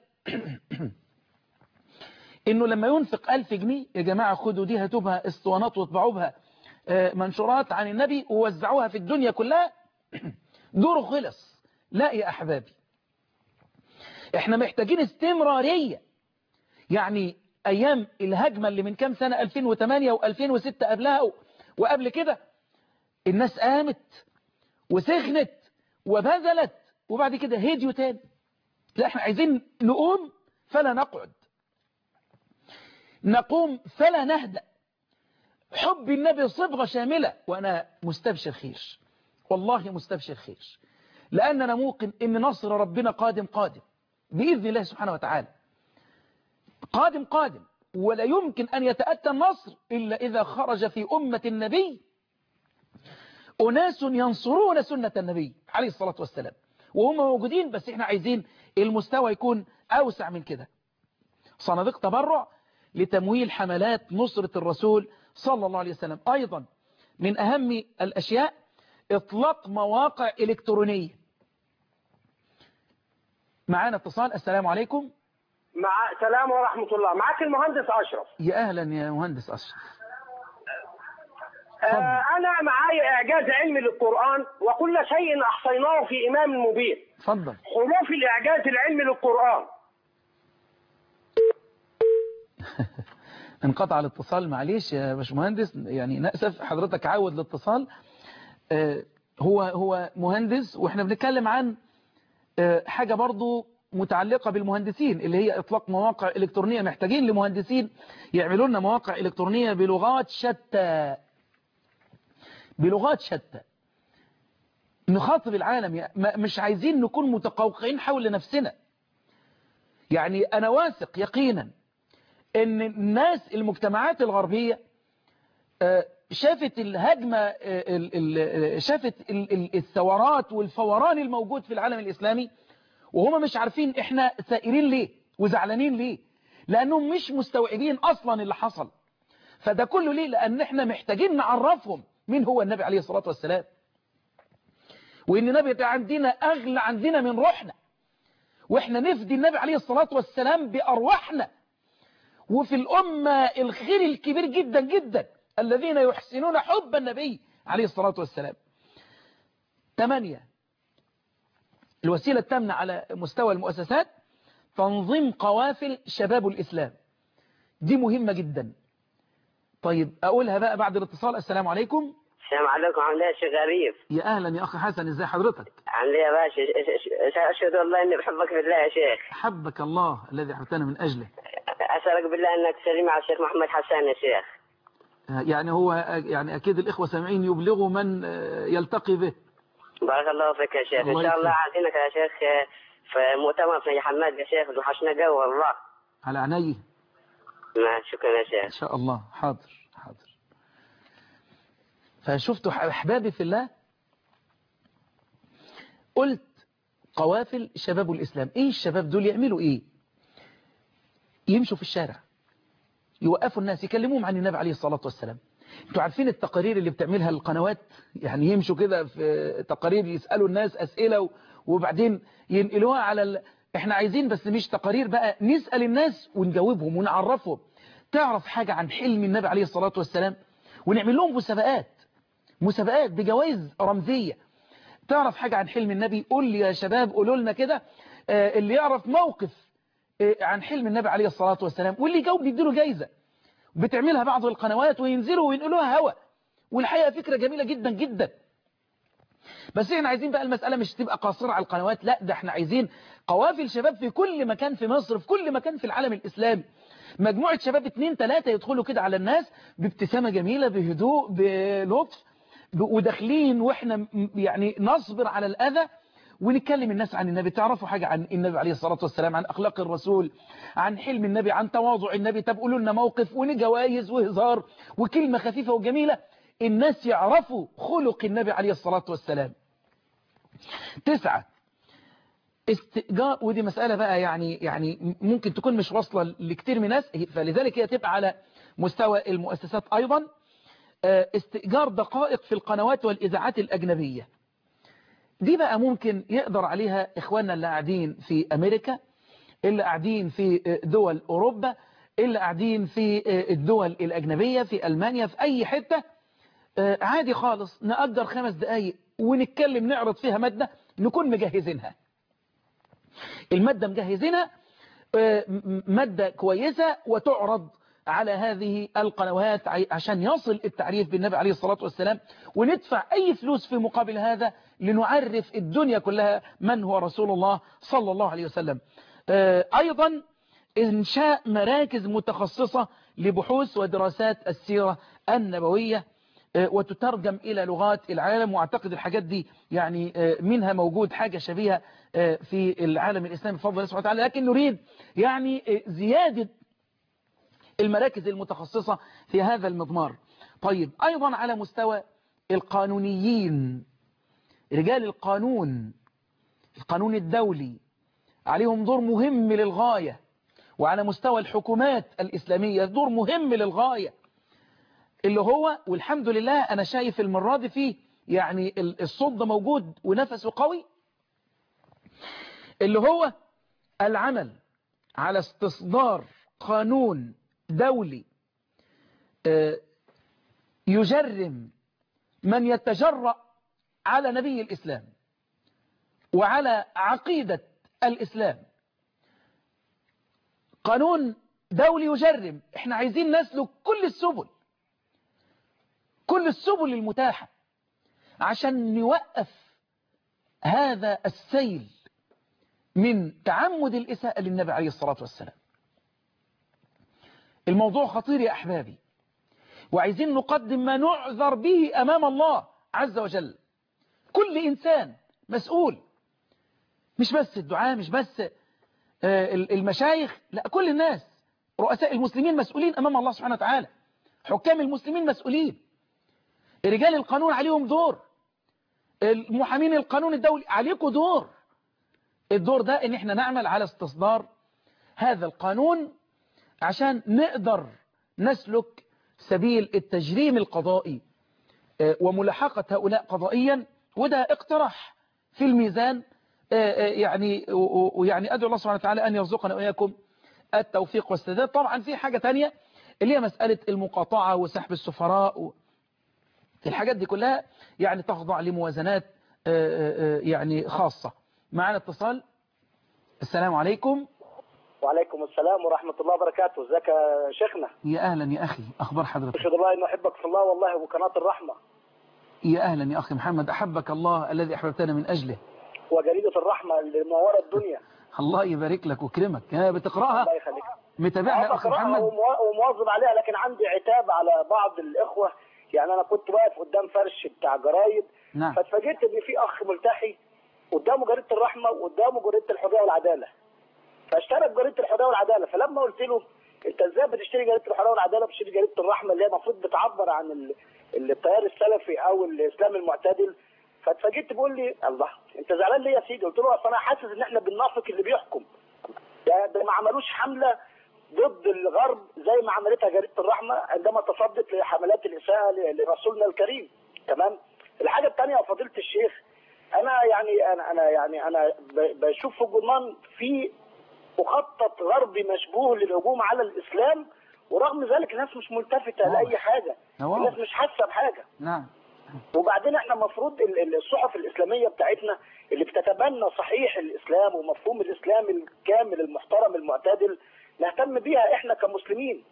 انه لما ينفق ألف جنيه يا جماعة خدوا دي هاتوبها اسطوانات واطبعوا بها آه، منشورات عن النبي ووزعوها في الدنيا كلها دوره خلص لا يا أحبابي احنا محتاجين استمرارية يعني أيام الهجمة اللي من كام سنة 2008 و2006 قبلها و- وقبل كده الناس قامت وسخنت وبذلت وبعد كده هديوا تاني لا احنا عايزين نقوم فلا نقعد نقوم فلا نهدأ حب النبي صبغة شاملة وأنا مستبشر خير والله مستبشر خير لأننا موقن إن نصر ربنا قادم قادم بإذن الله سبحانه وتعالى قادم قادم ولا يمكن أن يتأتى النصر إلا إذا خرج في أمة النبي أناس ينصرون سنة النبي عليه الصلاة والسلام وهم موجودين بس احنا عايزين المستوى يكون أوسع من كده صناديق تبرع لتمويل حملات نصرة الرسول صلى الله عليه وسلم أيضا من أهم الأشياء إطلاق مواقع إلكترونية معانا اتصال السلام عليكم مع سلام ورحمة الله معك المهندس أشرف يا أهلا يا مهندس أشرف آه أنا معايا إعجاز علمي للقرآن وكل شيء أحصيناه في إمام مبين اتفضل حروف الإعجاز العلمي للقرآن انقطع الاتصال معلش يا باشمهندس يعني نأسف حضرتك عاود الاتصال آه، هو هو مهندس واحنا بنتكلم عن آه، حاجة برضو متعلقة بالمهندسين اللي هي اطلاق مواقع الكترونية محتاجين لمهندسين يعملوا لنا مواقع الكترونية بلغات شتى بلغات شتى نخاطب العالم يا- ما- مش عايزين نكون متقوقعين حول نفسنا يعني انا واثق يقينا ان الناس المجتمعات الغربية آه، شافت الهجمة آه، ال- ال- شافت ال- ال- الثورات والفوران الموجود في العالم الإسلامي وهم مش عارفين احنا ثائرين ليه وزعلانين ليه لأنهم مش مستوعبين أصلا اللي حصل فده كله ليه لأن احنا محتاجين نعرفهم مين هو النبي عليه الصلاة والسلام وإن النبي ده عندنا أغلى عندنا من روحنا وإحنا نفدي النبي عليه الصلاة والسلام بأرواحنا وفي الأمة الخير الكبير جدا جدا الذين يحسنون حب النبي عليه الصلاة والسلام ثمانية الوسيلة التامنة على مستوى المؤسسات تنظيم قوافل شباب الإسلام دي مهمة جدا طيب أقولها بقى بعد الاتصال السلام عليكم السلام عليكم عامل ايه يا شيخ غريب يا أهلا يا أخي حسن إزاي حضرتك عامل ايه يا باشا أش- أش- اشهد والله اني بحبك في الله يا شيخ حبك الله الذي أحببتنا من أجله اسالك بالله انك تسلمي على الشيخ محمد حسان يا شيخ يعني هو يعني أكيد الإخوة سامعين يبلغوا من يلتقي به بارك الله فيك يا شيخ ان الله شاء الله يسلمك. عايزينك يا شيخ في مؤتمر في حماد يا شيخ وحشنا جو والله على عيني ما شكرا يا إن شيخ شاء الله حاضر حاضر فشفتوا أحبابي في الله قلت قوافل شباب الإسلام إيه الشباب دول يعملوا إيه يمشوا في الشارع يوقفوا الناس يكلموهم عن النبي عليه الصلاة والسلام انتوا عارفين التقارير اللي بتعملها القنوات يعني يمشوا كده في تقارير يسألوا الناس أسئلة و- وبعدين ينقلوها على ال... احنا عايزين بس مش تقارير بقى نسأل الناس ونجاوبهم ونعرفهم تعرف حاجة عن حلم النبي عليه الصلاة والسلام ونعمل لهم مسابقات مسابقات بجوائز رمزية تعرف حاجة عن حلم النبي قول لي يا شباب قولوا لنا كده آه، اللي يعرف موقف آه، عن حلم النبي عليه الصلاة والسلام واللي يجاوب نديله جايزة بتعملها بعض القنوات وينزلوا وينقلوها هوا والحقيقة فكرة جميلة جدا جدا بس احنا عايزين بقى المسألة مش تبقى قاصرة على القنوات لا ده احنا عايزين قوافل شباب في كل مكان في مصر في كل مكان في العالم الإسلامي مجموعة شباب اتنين تلاتة يدخلوا كده على الناس بابتسامة جميلة بهدوء بلطف ب- وداخلين واحنا م- يعني نصبر على الأذى ونتكلم الناس عن النبي تعرفوا حاجة عن النبي عليه الصلاة والسلام عن أخلاق الرسول عن حلم النبي عن تواضع النبي طب قولوا لنا موقف ونجوايز وهزار وكلمة خفيفة وجميلة الناس يعرفوا خلق النبي عليه الصلاة والسلام تسعة استئجار ودي مسألة بقى يعني يعني ممكن تكون مش واصلة لكتير من الناس فلذلك هي تبقى على مستوى المؤسسات أيضا استئجار دقائق في القنوات والإذاعات الأجنبية دي بقى ممكن يقدر عليها إخواننا اللي قاعدين في أمريكا اللي قاعدين في دول أوروبا اللي قاعدين في الدول الأجنبية في ألمانيا في أي حتة عادي خالص نأجر خمس دقايق ونتكلم نعرض فيها مادة نكون مجهزينها المادة مجهزينها مادة كويسة وتعرض على هذه القنوات عشان يصل التعريف بالنبي عليه الصلاة والسلام وندفع أي فلوس في مقابل هذا لنعرف الدنيا كلها من هو رسول الله صلى الله عليه وسلم أيضا إنشاء مراكز متخصصة لبحوث ودراسات السيرة النبوية وتترجم إلى لغات العالم واعتقد الحاجات دي يعني منها موجود حاجة شبيهة في العالم الإسلامي بفضل الله سبحانه وتعالى لكن نريد يعني زيادة المراكز المتخصصة في هذا المضمار طيب أيضا على مستوى القانونيين رجال القانون القانون الدولي عليهم دور مهم للغاية وعلى مستوى الحكومات الإسلامية دور مهم للغاية اللي هو والحمد لله أنا شايف المرة دي فيه يعني الصد موجود ونفسه قوي اللي هو العمل على استصدار قانون دولي يجرم من يتجرأ على نبي الإسلام وعلى عقيدة الإسلام قانون دولي يجرم احنا عايزين نسلك كل السبل كل السبل المتاحة عشان نوقف هذا السيل من تعمد الإساءة للنبي عليه الصلاة والسلام الموضوع خطير يا أحبابي وعايزين نقدم ما نعذر به أمام الله عز وجل كل إنسان مسؤول مش بس الدعاء مش بس المشايخ لا كل الناس رؤساء المسلمين مسؤولين أمام الله سبحانه وتعالى حكام المسلمين مسؤولين رجال القانون عليهم دور المحامين القانون الدولي عليكم دور الدور ده ان احنا نعمل على استصدار هذا القانون عشان نقدر نسلك سبيل التجريم القضائي وملاحقة هؤلاء قضائيا وده اقترح في الميزان يعني ويعني أدعو الله سبحانه وتعالى أن يرزقنا وإياكم التوفيق والسداد طبعا في حاجة تانية اللي هي مسألة المقاطعة وسحب السفراء و... الحاجات دي كلها يعني تخضع لموازنات يعني خاصة معنا اتصال السلام عليكم وعليكم السلام ورحمة الله وبركاته ازيك يا شيخنا يا أهلا يا أخي أخبار حضرتك أشهد الله أنه أحبك في الله والله وقناة الرحمة يا أهلا يا أخي محمد أحبك الله الذي أحببتنا من أجله وجريدة الرحمة اللي منورة الدنيا الله يبارك لك ويكرمك بتقرأها الله يخليك متابعها يا أخي محمد ومواظب عليها لكن عندي عتاب على بعض الإخوة يعني أنا كنت واقف قدام فرش بتاع جرايد نعم فاتفاجئت إن في أخ ملتحي قدامه جريدة الرحمة وقدامه جريدة الحرية والعدالة فاشترى جريدة الحرية والعدالة فلما قلت له انت ازاي بتشتري جريدة الحرية والعدالة بتشتري جريدة الرحمة اللي هي المفروض بتعبر عن ال... التيار السلفي او الاسلام المعتدل فاتفاجئت بيقول لي الله انت زعلان ليه يا سيدي قلت له اصل انا حاسس ان احنا بننافق اللي بيحكم ده, ده ما عملوش حملة ضد الغرب زي ما عملتها جريدة الرحمة عندما تصدت لحملات الإساءة لرسولنا الكريم تمام الحاجة الثانية يا فضيلة الشيخ أنا يعني أنا أنا يعني أنا بشوف في الجرنان في مخطط غربي مشبوه للهجوم على الإسلام ورغم ذلك الناس مش ملتفتة واضح. لأي حاجة واضح. الناس مش حاسة بحاجة نعم وبعدين احنا المفروض ال- ال- الصحف الإسلامية بتاعتنا اللي بتتبنى صحيح الإسلام ومفهوم الإسلام الكامل المحترم المعتدل نهتم بيها احنا كمسلمين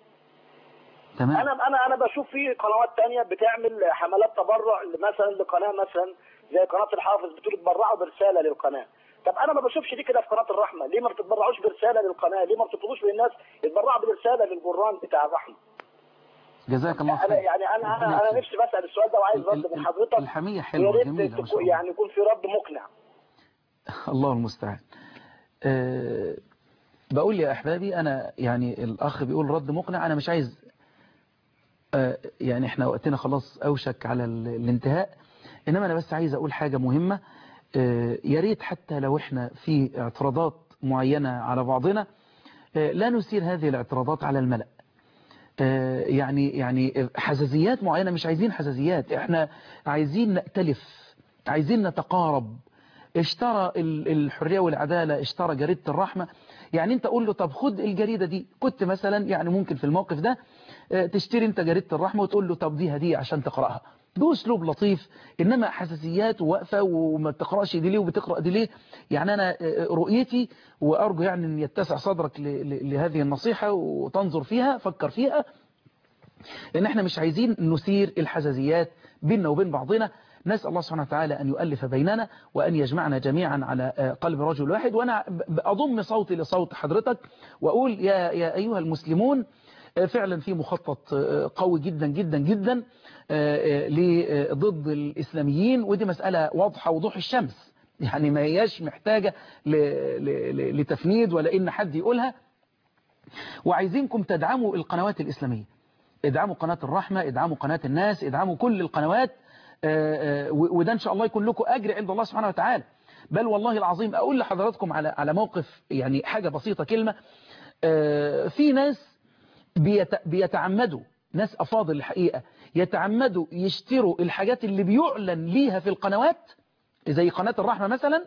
تمام انا انا انا بشوف في قنوات تانية بتعمل حملات تبرع مثلا لقناه مثلا زي قناه الحافظ بتقول تبرعوا برساله للقناه طب انا ما بشوفش دي كده في قناه الرحمه ليه ما بتتبرعوش برساله للقناه ليه ما بتطلبوش للناس يتبرعوا برساله للجران بتاع الرحمه جزاك الله انا خير يعني انا ربنا انا انا يكرمك. نفسي بسال السؤال ده وعايز ال- رد ال- من حضرتك الحمية يا حلوة ريت جميلة ما تكون- شاء الله يعني يكون في رد مقنع الله المستعان أه بقول يا أحبابي أنا يعني الأخ بيقول رد مقنع أنا مش عايز أه يعني إحنا وقتنا خلاص أوشك على ال- الانتهاء إنما أنا بس عايز أقول حاجة مهمة آه، يا ريت حتى لو احنا في اعتراضات معينة على بعضنا آه، لا نثير هذه الاعتراضات على الملأ آه، يعني يعني حساسيات معينة مش عايزين حساسيات احنا عايزين نأتلف عايزين نتقارب اشترى ال- الحرية والعدالة اشترى جريدة الرحمة يعني انت قول له طب خد الجريدة دي كنت مثلا يعني ممكن في الموقف ده آه، تشتري انت جريدة الرحمة وتقول له طب دي هدية عشان تقرأها ده اسلوب لطيف انما حساسيات وواقفة وما بتقرأش دي ليه وبتقرأ دي ليه يعني انا آه، رؤيتي وارجو يعني ان يتسع صدرك ل- ل- لهذه النصيحة وتنظر فيها فكر فيها لأن احنا مش عايزين نثير الحزازيات بيننا وبين بعضنا نسأل الله سبحانه وتعالى أن يؤلف بيننا وأن يجمعنا جميعا على آه، قلب رجل واحد وأنا ب- أضم صوتي لصوت حضرتك وأقول يا, يا أيها المسلمون آه، فعلا في مخطط آه، قوي جدا جدا جدا آه، آه، ل- آه، ضد الإسلاميين ودي مسألة واضحة وضوح الشمس يعني ما هياش محتاجة ل- ل- ل- لتفنيد ولا إن حد يقولها وعايزينكم تدعموا القنوات الإسلامية ادعموا قناة الرحمة ادعموا قناة الناس ادعموا كل القنوات آه، آه، و- وده ان شاء الله يكون لكم اجر عند الله سبحانه وتعالى بل والله العظيم اقول لحضراتكم على على موقف يعني حاجة بسيطة كلمة آه، في ناس بيت- بيتعمدوا ناس افاضل الحقيقة يتعمدوا يشتروا الحاجات اللي بيعلن ليها في القنوات زي قناة الرحمة مثلا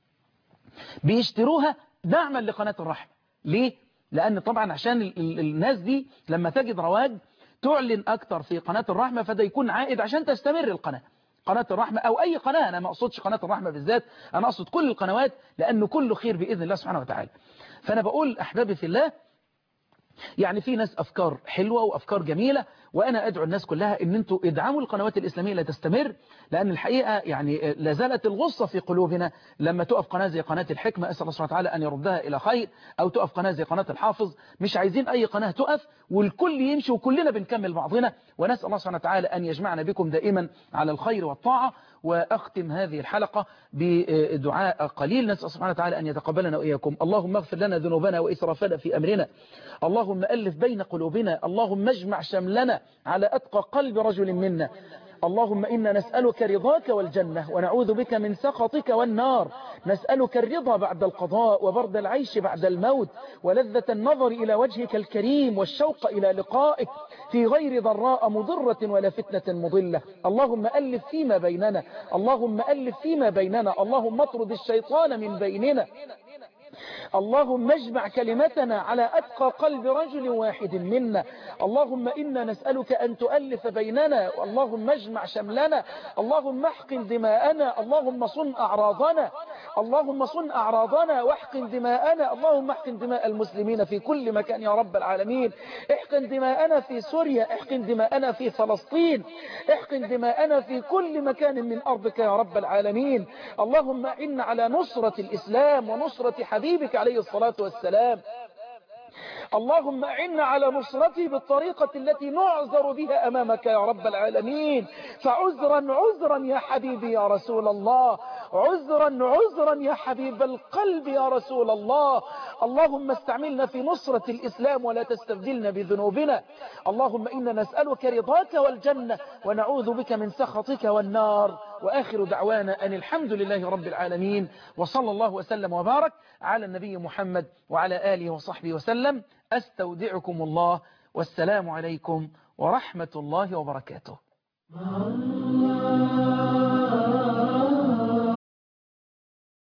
بيشتروها دعما لقناة الرحمة ليه؟ لأن طبعا عشان ال- ال- الناس دي لما تجد رواج تعلن أكتر في قناة الرحمة فده يكون عائد عشان تستمر القناة قناة الرحمة أو أي قناة أنا ما أقصدش قناة الرحمة بالذات أنا أقصد كل القنوات لأنه كله خير بإذن الله سبحانه وتعالى فأنا بقول أحبابي في الله يعني في ناس أفكار حلوة وأفكار جميلة وأنا أدعو الناس كلها أن أنتوا ادعموا القنوات الإسلامية لا تستمر لأن الحقيقة يعني لازالت الغصة في قلوبنا لما تقف قناة زي قناة الحكمة أسأل الله سبحانه وتعالى أن يردها إلى خير أو تقف قناة زي قناة الحافظ مش عايزين أي قناة تقف والكل يمشي وكلنا بنكمل بعضنا ونسأل الله سبحانه وتعالى أن يجمعنا بكم دائما على الخير والطاعة وأختم هذه الحلقة بدعاء قليل نسأل سبحانه وتعالى أن يتقبلنا وإياكم اللهم اغفر لنا ذنوبنا وإسرافنا في أمرنا اللهم ألف بين قلوبنا اللهم اجمع شملنا على أتقى قلب رجل منا اللهم إنا نسألك رضاك والجنة ونعوذ بك من سخطك والنار نسألك الرضا بعد القضاء وبرد العيش بعد الموت ولذة النظر إلى وجهك الكريم والشوق إلى لقائك في غير ضراء مضرة ولا فتنة مضلة اللهم ألف فيما بيننا اللهم ألف فيما بيننا اللهم اطرد الشيطان من بيننا اللهم اجمع كلمتنا على أتقى قلب رجل واحد منا اللهم إنا نسألك أن تؤلف بيننا اللهم اجمع شملنا اللهم احقن دماءنا اللهم صن أعراضنا اللهم صن أعراضنا واحقن دماءنا اللهم احقن دماء المسلمين في كل مكان يا رب العالمين احقن دماءنا في سوريا احقن دماءنا في فلسطين احقن دماءنا في كل مكان من أرضك يا رب العالمين اللهم إن على نصرة الإسلام ونصرة حبيبك عليه الصلاة والسلام اللهم أعنا على نصرته بالطريقة التي نعذر بها أمامك يا رب العالمين فعذرا عذرا يا حبيبي يا رسول الله عذرا عذرا يا حبيب القلب يا رسول الله اللهم استعملنا في نصرة الإسلام ولا تستبدلنا بذنوبنا اللهم إنا نسألك رضاك والجنة ونعوذ بك من سخطك والنار وآخر دعوانا أن الحمد لله رب العالمين وصلى الله وسلم وبارك على النبي محمد وعلى آله وصحبه وسلم أستودعكم الله والسلام عليكم ورحمة الله وبركاته